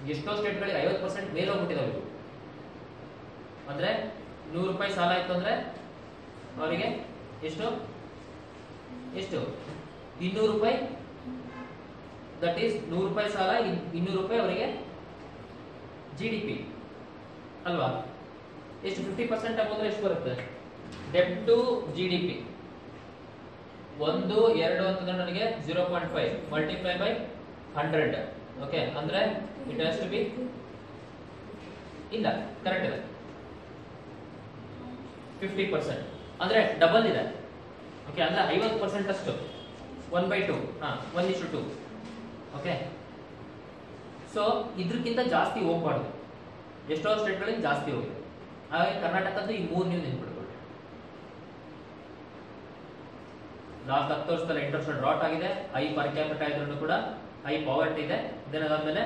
ಎಷ್ಟೋ ಸ್ಟೇಟ್ಗಳಿಗೆ ಐವತ್ತು ಪರ್ಸೆಂಟ್ ಮೇಲೆ ಹೋಗ್ಬಿಟ್ಟಿದಾವೆ ಇವು ಅಂದ್ರೆ ನೂರು ರೂಪಾಯಿ ಸಾಲ ಇತ್ತು ಅಂದ್ರೆ ಅವರಿಗೆ ಎಷ್ಟು ಎಷ್ಟು ಇನ್ನೂರು ರೂಪಾಯಿ ದಟ್ ಈಸ್ ನೂರು ರೂಪಾಯಿ ಸಾಲ ಇನ್- ಇನ್ನೂರು ರೂಪಾಯಿ ಅವರಿಗೆ ಜಿ ಡಿ ಪಿ ಅಲ್ವಾ ಎಷ್ಟು ಫಿಫ್ಟಿ ಪರ್ಸೆಂಟ್ ಹೋದ್ರೆ ಎಷ್ಟು ಬರುತ್ತೆ debt to G D P ಒಂದು ಎರಡು ಅಂತಂದ್ರೆ ನನಗೆ zero point five multiply by hundred okay ಅಂದ್ರೆ ಇಟ್ ಹ್ಯಾಸ್ ಟು ಬಿ ಇಲ್ಲ ಕರೆಕ್ಟ್ ಇದೆ ಫಿಫ್ಟಿ ಪರ್ಸೆಂಟ್ ಅಂದ್ರೆ ಡಬಲ್ ಇದೆ ಓಕೆ ಅಂದ್ರೆ ಐವತ್ತು ಪರ್ಸೆಂಟ್ ಅಷ್ಟು ಒನ್ ಬೈ ಟು ಹಾ ಒನ್ ಇಷ್ಟು ಟು ಓಕೆ ಸೊ ಇದ್ರಕ್ಕಿಂತ ಜಾಸ್ತಿ ಹೋಗ್ಬಾರ್ದು ಎಷ್ಟೋ ಸ್ಟೇಟ್ಗಳಿಗೆ ಜಾಸ್ತಿ ಹೋಗಿದೆ ಹಾಗಾಗಿ ಕರ್ನಾಟಕದ್ದು ಈ ಮೂರು ನೀವು ನೆನ್ಪಿಡ್ಕೊಳ್ಳಿ ಲಾಸ್ಟ್ ಹತ್ತು ವರ್ಷದಲ್ಲಿ ಎಂಟು ವರ್ಷ ಡ್ರಾಟ್ ಆಗಿದೆ ಐ ಪರ್ ಕ್ಯಾಪಿಟ ಇದ್ರೂ ಕೂಡ ಐ ಪಾವರ್ಟಿ ಇದೆ ದೆನ್ ಅದಾದ್ಮೇಲೆ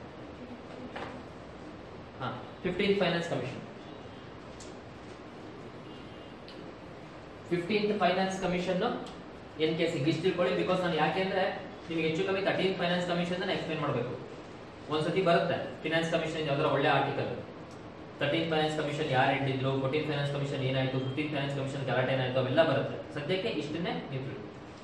ಹಾ fifteen finance commission fifteenth finance commission in case ಇಷ್ಟು ತಿಳ್ಕೊಳ್ಳಿ ಬಿಕಾಸ್ ನಾನು ಯಾಕೆಂದ್ರೆ ನಿಮಗೆ ಹೆಚ್ಚು ಕಮ್ಮಿ ತರ್ಟೀನ್ ಫೈನಾನ್ಸ್ ಕಮಿಷನ್ ನಾನು ಎಕ್ಸ್ಪ್ಲೇನ್ ಮಾಡಬೇಕು ಒಂದ್ಸತಿ ಬರುತ್ತೆ ಫಿನಾನ್ಸ್ ಕಮಿಷನ್ ಯಾವ್ದಾರ ಒಳ್ಳೆ ಆರ್ಟಿಕಲ್ ತರ್ಟೀನ್ ಫೈನಾನ್ಸ್ ಕಮಿಷನ್ ಯಾರು ಹಿಡಿದ್ರು ಫೋರ್ಟೀನ್ ಫೈನಾನ್ಸ್ ಕಮಿಷನ್ ಏನಾಯ್ತು ಫಿಫ್ಟೀನ್ ಫೈನಾನ್ಸ್ ಕಮಿಷನ್ ಗಲಾಟೆ ಏನಾಯ್ತು ಅವೆಲ್ಲ ಬರುತ್ತೆ ಸದ್ಯಕ್ಕೆ ಇಷ್ಟನ್ನೇ ನೀವು ತಿಳಿ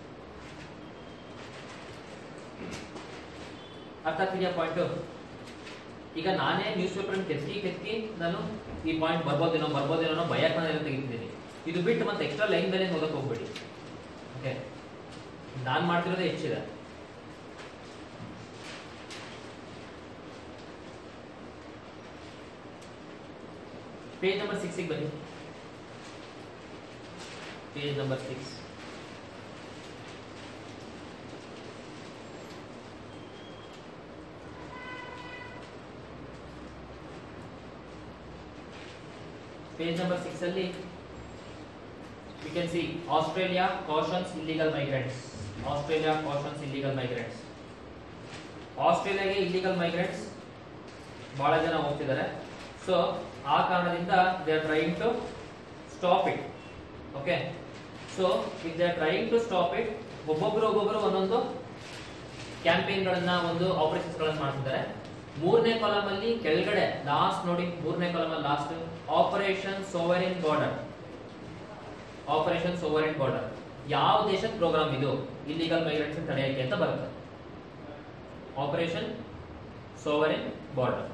ಅರ್ಥ ಆಗ್ತಿದೆಯಾ ಪಾಯಿಂಟ್ ಈಗ ನಾನೇ ನ್ಯೂಸ್ ಪೇಪರ್ ಕೆತ್ತಿ ಕೆತ್ತಿ ನಾನು ಈ ಪಾಯಿಂಟ್ ಬರ್ಬೋದೇನೋ ಬರ್ಬೋದೇನೋ ಅನ್ನೋ ಭಯಕ್ಕೆ ನಾನು ತೆಗಿತಿದ್ದೀನಿ ಇದು ಬಿಟ್ಟು ಮತ್ತೆ ಎಕ್ಸ್ಟ್ರಾ ಲೈನ್ ಮೇಲೆ ಓದಕ್ಕೆ ಹೋಗ್ಬೇಡಿ ಓಕೆ ನಾನು ಮಾಡ್ತಿರೋದೇ ಹೆಚ್ಚಿದೆ ಪೇಜ್ ನಂಬರ್ ಸಿಕ್ಸಿಗೆ ಬನ್ನಿ page number six page number six ಅಲ್ಲಿ we can see Australia cautions illegal migrants. Australia cautions illegal migrants. ಆಸ್ಟ್ರೇಲಿಯಾಗೆ ಇಲ್ಲಿಗಲ್ ಮೈಗ್ರೆಂಟ್ಸ್ ಬಹಳ ಜನ ಹೋಗ್ತಿದ್ದಾರೆ ಸೊ ಆ ಕಾರಣದಿಂದ they are trying to stop it okay so if they are trying to stop it ಒಬ್ಬೊಬ್ರು ಒಬ್ಬೊಬ್ರು ಒಂದೊಂದು ಕ್ಯಾಂಪೇನ್ಗಳನ್ನ ಒಂದು ಆಪರೇಷನ್ಸ್ ಗಳನ್ನ ಮಾಡ್ತಿದ್ದಾರೆ ಮೂರನೇ ಕಾಲಮ್ ಅಲ್ಲಿ ಕೆಳಗಡೆ ಲಾಸ್ಟ್ ನೋಡಿ ಮೂರನೇ ಕಾಲಮ್ ಅಲ್ಲಿ last operation sovereign border operation sovereign border ಯಾವ ದೇಶದ ಪ್ರೋಗ್ರಾಮ್ ಇದು ಇಲ್ಲಿಗಲ್ ಮೈಗ್ರೆಂಟ್ಸ್ ತಡೆಯಕ್ಕೆ ಅಂತ ಬರುತ್ತೆ ಆಪರೇಷನ್ ಸೋವರಿನ್ ಬಾರ್ಡರ್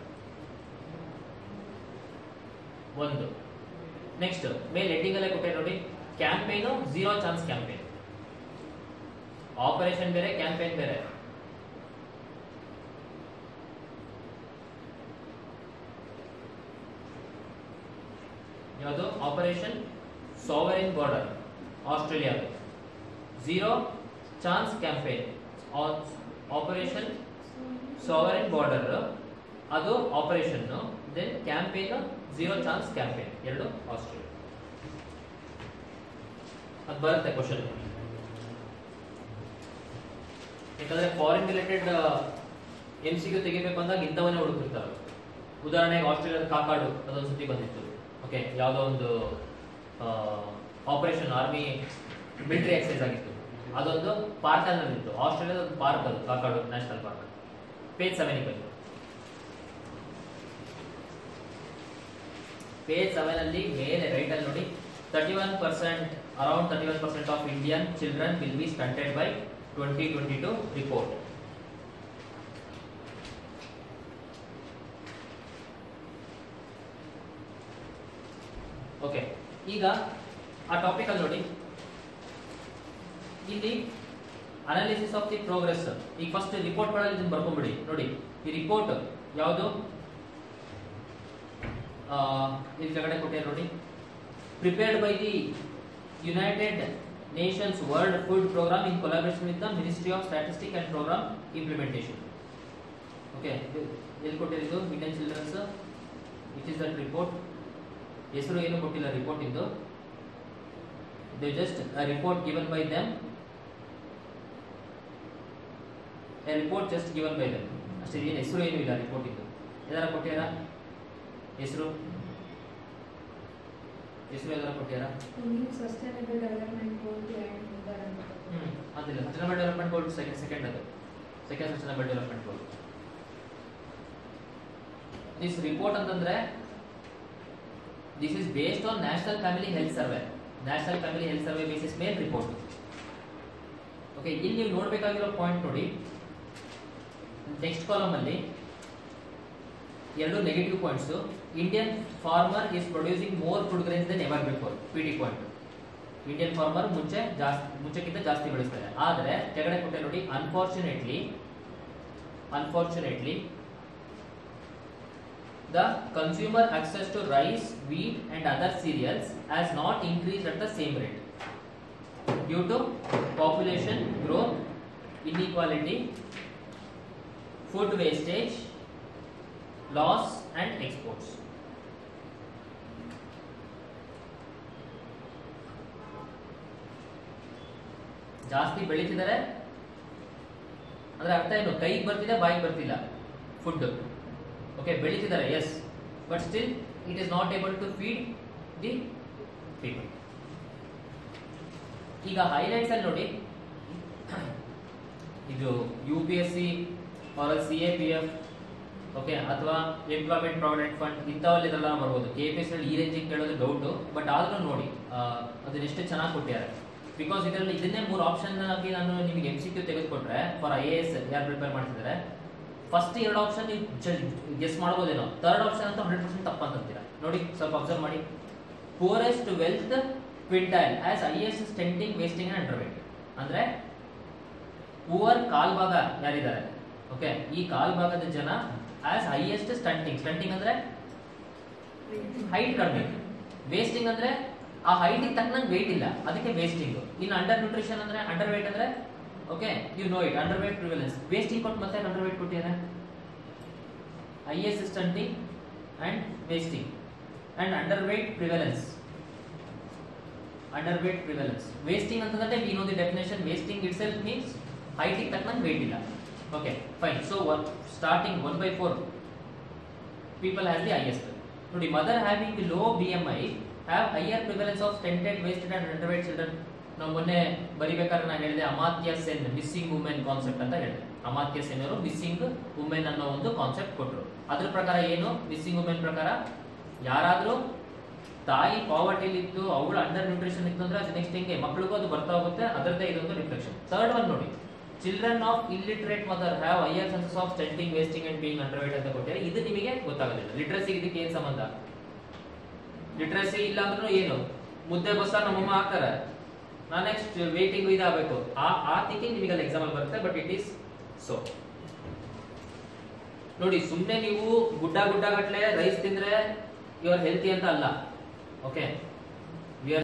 ಒಂದು ನೆಕ್ಸ್ಟ್ ಮೇಲ್ ಹೆಡ್ಡಿಂಗ್ ಅಲ್ಲೇ ಕೊಟ್ಟೆ ನೋಡಿ campaign zero chance campaign operation ಬೇರೆ ಕ್ಯಾಂಪೇನ್ ಬೇರೆ ಯಾವುದು operation sovereign border Australia zero chance campaign operation sovereign border ಅದು operation then campaign zero chance campaign ಎರಡು ಆಸ್ಟ್ರೇಲಿಯಾ ಅದು ಬರುತ್ತೆ ಕ್ವಶನ್ ಯಾಕಂದ್ರೆ foreign related M C Q ತೆಗಿಬೇಕು ಅಂದಾಗ ಇಂಥವನ್ನೇ ಹುಡುಕಿರ್ತಾರೆ ಉದಾಹರಣೆಗೆ ಆಸ್ಟ್ರೇಲಿಯಾದ ಕಾಕಾಡು ಅದೊಂದು ಸತಿ ಬಂದಿತ್ತು ಓಕೆ ಯಾವುದೋ ಒಂದು ಆಪರೇಷನ್ ಆರ್ಮಿ ಮಿಲಿಟರಿ ಎಕ್ಸೈಸ್ ಆಗಿತ್ತು ಅದೊಂದು ಪಾರ್ಕ್ ಇತ್ತು ಆಸ್ಟ್ರೇಲಿಯಾದ ಒಂದು ಪಾರ್ಕ್ ಅದು Kakadu national park page seven ಬಂದು ಪೇಜ್ ಸೆವೆನ್ ಅಲ್ಲಿ ಮೇಲೆ ರೈಟ್ ಅಲ್ಲಿ ನೋಡಿ thirty one percent around thirty one percent of Indian children will be stunted by twenty twenty two report okay ಈಗ ಆ ಟಾಪಿಕ್ ಅಲ್ಲಿ ನೋಡಿ ಇಲ್ಲಿ ಅನಾಲಿಸಿಸ್ ಆಫ್ ದಿ ಪ್ರೋಗ್ರೆಸ್ ಈಗ ಫಸ್ಟ್ ರಿಪೋರ್ಟ್ ಗಳಲ್ಲಿ ಇದನ್ನ ಬರ್ಕೊಂಡ್ಬಿಡಿ ನೋಡಿ ಈ ರಿಪೋರ್ಟ್ ಯಾವುದು ಇಲ್ಲಿ ಕೆಳಗಡೆ ಕೊಟ್ಟಿದ್ದಾರೆ ನೋಡಿ prepared by the United Nations World Food Programme in collaboration with the Ministry of statistic and programme implementation okay ಎಲ್ಲಿ ಕೊಟ್ಟಿರೋದು Indian childrens it is that report ಹೆಸರು ಏನು ಕೊಟ್ಟಿಲ್ಲ ರಿಪೋರ್ಟ್ ಇಂದು they just report given by them a report just given by them ಅಷ್ಟೇ ಏನು ಹೆಸರು ಏನು ಇಲ್ಲ ರಿಪೋರ್ಟ್ ಇಂದು ಏನಾರ ಕೊಟ್ಟ್ಯಾರ ಹೆಸರು ಹೆಸರು ಏನಾರ ಕೊಟ್ಟ್ಯಾರ New sustainable development goal to end environment. Hmm ಅದಿಲ್ಲ sustainable development goal second second ಅದು second sustainable development goal this report ಅಂತಂದ್ರೆ this is based on National Family Health Survey National Family Health Survey basis ಮೇಲೆ report okay ಇಲ್ಲಿ ನೀವು ನೋಡಬೇಕಾಗಿರೋ point ನೋಡಿ next column ಅಲ್ಲಿ ಎರಡು negative points Indian farmer is producing more food grains than ever before P T point Indian farmer ಮುಂಚೆ ಜಾಸ್ತಿ ಮುಂಚೆಕ್ಕಿಂತ ಜಾಸ್ತಿ ಬೆಳೆಸ್ತಾರೆ ಆದರೆ ಕೆಳಗಡೆ ಕೊಟ್ಟೆ ನೋಡಿ unfortunately unfortunately the consumer access to rice, wheat and other cereals has not increased at the same rate due to population growth, inequality, food wastage, loss and exports. ಜಾಸ್ತಿ ಬೆಳೀತಿದ್ದಾರೆ ಅಂದ್ರೆ ಅರ್ಥ ಏನು ಕೈಗೆ ಬರ್ತಿದೆ ಬಾಯಿಗೆ ಬರ್ತಿಲ್ಲ ಫುಡ್ ಓಕೆ ಬೆಳೀತಿದ್ದಾರೆ yes but still it is not able to feed the people ಈಗ ಹೈಲೈಟ್ಸ್ ಅಲ್ಲಿ ನೋಡಿ ಇದು U P S C R C A P F okay ಅಥವಾ ಎಂಪ್ಲಾಯ್ಮೆಂಟ್ ಪ್ರಾವಿಡೆಂಟ್ ಫಂಡ್ ಇಂಥವಲ್ಲಿದೆಲ್ಲ ಬರ್ಬೋದು ಕೆ ಪಿ ಎಸ್ ಈ ರೇಂಜಿಗೆ ಕೇಳೋದು ಡೌಟು ಬಟ್ ಆದ್ರೂ ನೋಡಿ ಆ, ಅದನ್ನ ಎಷ್ಟು ಚೆನ್ನಾಗಿ ಕೊಟ್ಟಿದ್ದಾರೆ ಬಿಕಾಸ್ ಇದರಲ್ಲಿ ಇದನ್ನೇ ಮೂರು ಆಪ್ಷನ್ ಆಗಿ ನಾನು ನಿಮಗೆ ಎಮ್ ಸಿ ಕ್ಯೂ ತೆಗೆದುಕೊಟ್ರೆ ಫಾರ್ ಐ ಎ ಎಸ್ ಯಾರು ಪ್ರಿಪೇರ್ ಮಾಡ್ತಿದ್ದಾರೆ ಫಸ್ಟ್ ಎರಡು ಆಪ್ಷನ್ ನೀವು ಗೆಸ್ ಮಾಡ್ಬೋದೇನೋ ಥರ್ಡ್ ಆಪ್ಷನ್ ಅಂತ ಹಂಡ್ರೆಡ್ ಪರ್ಸೆಂಟ್ ತಪ್ಪಂತೀರಾ ನೋಡಿ ಸ್ವಲ್ಪ ಅಬ್ಸರ್ವ್ ಮಾಡಿ poorest wealth quintile as is stunting wasting and underweight ಅಂದ್ರೆ ಪೂವರ್ ಕಾಲ್ ಭಾಗ ಯಾರಿದ್ದಾರೆ ಓಕೆ ಈ ಕಾಲ್ ಭಾಗದ ಜನ ಆಸ್ ಹೈಯೆಸ್ಟ್ ಸ್ಟಂಟಿಂಗ್ ಸ್ಟಂಟಿಂಗ್ ಅಂದ್ರೆ ಹೈಟ್ ಕಡಿಮೆ ವೇಸ್ಟಿಂಗ್ ಅಂದ್ರೆ ಆ ಹೈಟ್ ತಕ್ಕನಂಗೆ ವೇಟ್ ಇಲ್ಲ ಅದಕ್ಕೆ ವೇಸ್ಟಿಂಗ್ ಇನ್ನು ಅಂಡರ್ ನ್ಯೂಟ್ರಿಷನ್ ಅಂದ್ರೆ ಅಂಡರ್ ವೇಟ್ ಅಂದ್ರೆ okay you know it under weight prevalence wasting ಕೊಟ್ಟು ಮತ್ತೆ ಅಂಡರ್ ವೇಟ್ ಕೊಟ್ಟಿದ್ದಾರೆ highest stunting and wasting and under weight prevalence under weight prevalence wasting ಅಂತಂದ್ರೆ we know the definition wasting itself means ಹೈಟಿಗೆ ತಕ್ಕನಂಗೆ weight ಇಲ್ಲ okay fine so one starting one by four people has the highest ನೋಡಿ mother having the low B M I have higher prevalence of stunted wasted and underweight children ನಾವು ಮೊನ್ನೆ ಬರಿಬೇಕಾದ್ರೆ ನಾನು ಹೇಳಿದೆ Amartya Sen missing women concept ಅಂತ ಹೇಳಿದೆ ಅಮಾತ್ಯ ಸೆನ್ ಅವರು missing women ಅನ್ನೋ ಒಂದು ಕಾನ್ಸೆಪ್ಟ್ ಕೊಟ್ಟರು ಅದ್ರ ಪ್ರಕಾರ ಏನು ಮಿಸ್ಸಿಂಗ್ ವುಮೆನ್ ಪ್ರಕಾರ ಯಾರಾದ್ರೂ ತಾಯಿ ಪಾವರ್ಟಿಲಿ ಇತ್ತು ಅವಳು ಅಂಡರ್ ನ್ಯೂಟ್ರಿಷನ್ ಇತ್ತು ಅಂದ್ರೆ ಅದು ನೆಕ್ಸ್ಟ್ ಹಿಂಗೆ ಮಕ್ಕಳಿಗೂ ಅದು ಬರ್ತಾ ಹೋಗುತ್ತೆ ಅದರದ್ದೇ ಇದೊಂದು ರಿಫ್ಲೆಕ್ಷನ್ ಥರ್ಡ್ ಒನ್ ನೋಡಿ children of illiterate mother have higher chances of stunting wasting and being underweight ಅಂತ ಕೊಟ್ಟಿದ್ದಾರೆ ಇದು ನಿಮಗೆ ಗೊತ್ತಾಗೋದಿಲ್ಲ ಲಿಟ್ರಸಿ ಇದಕ್ಕೆ ಏನ್ ಸಂಬಂಧ ಲಿಟ್ರಸಿ ಇಲ್ಲ ಅಂದ್ರೂ ಏನು ಮುದ್ದೆ ಬಸ್ಸಾರ್ ನಮ್ಮಮ್ಮ ಹಾಕ್ತಾರೆ ನಾ ನೆಕ್ಸ್ಟ್ ವೇಟಿಂಗ್ ಇದಾಗಬೇಕು ಆ ಆ ಥಿಂಕಿಂಗ್ ನಿಮಗೆ ಅಲ್ಲಿ ಎಕ್ಸಾಂಪಲ್ ಬರುತ್ತೆ ಬಟ್ ಇಟ್ ಈಸ್ ಸೊ ನೋಡಿ ಸುಮ್ಮನೆ ನೀವು ಗುಡ್ಡ ಗುಡ್ಡ ಗಟ್ಲೆ ರೈಸ್ ತಿಂದ್ರೆ ಯು ಆರ್ ಹೆಲ್ತಿ ಅಂತ ಅಲ್ಲ ಓಕೆ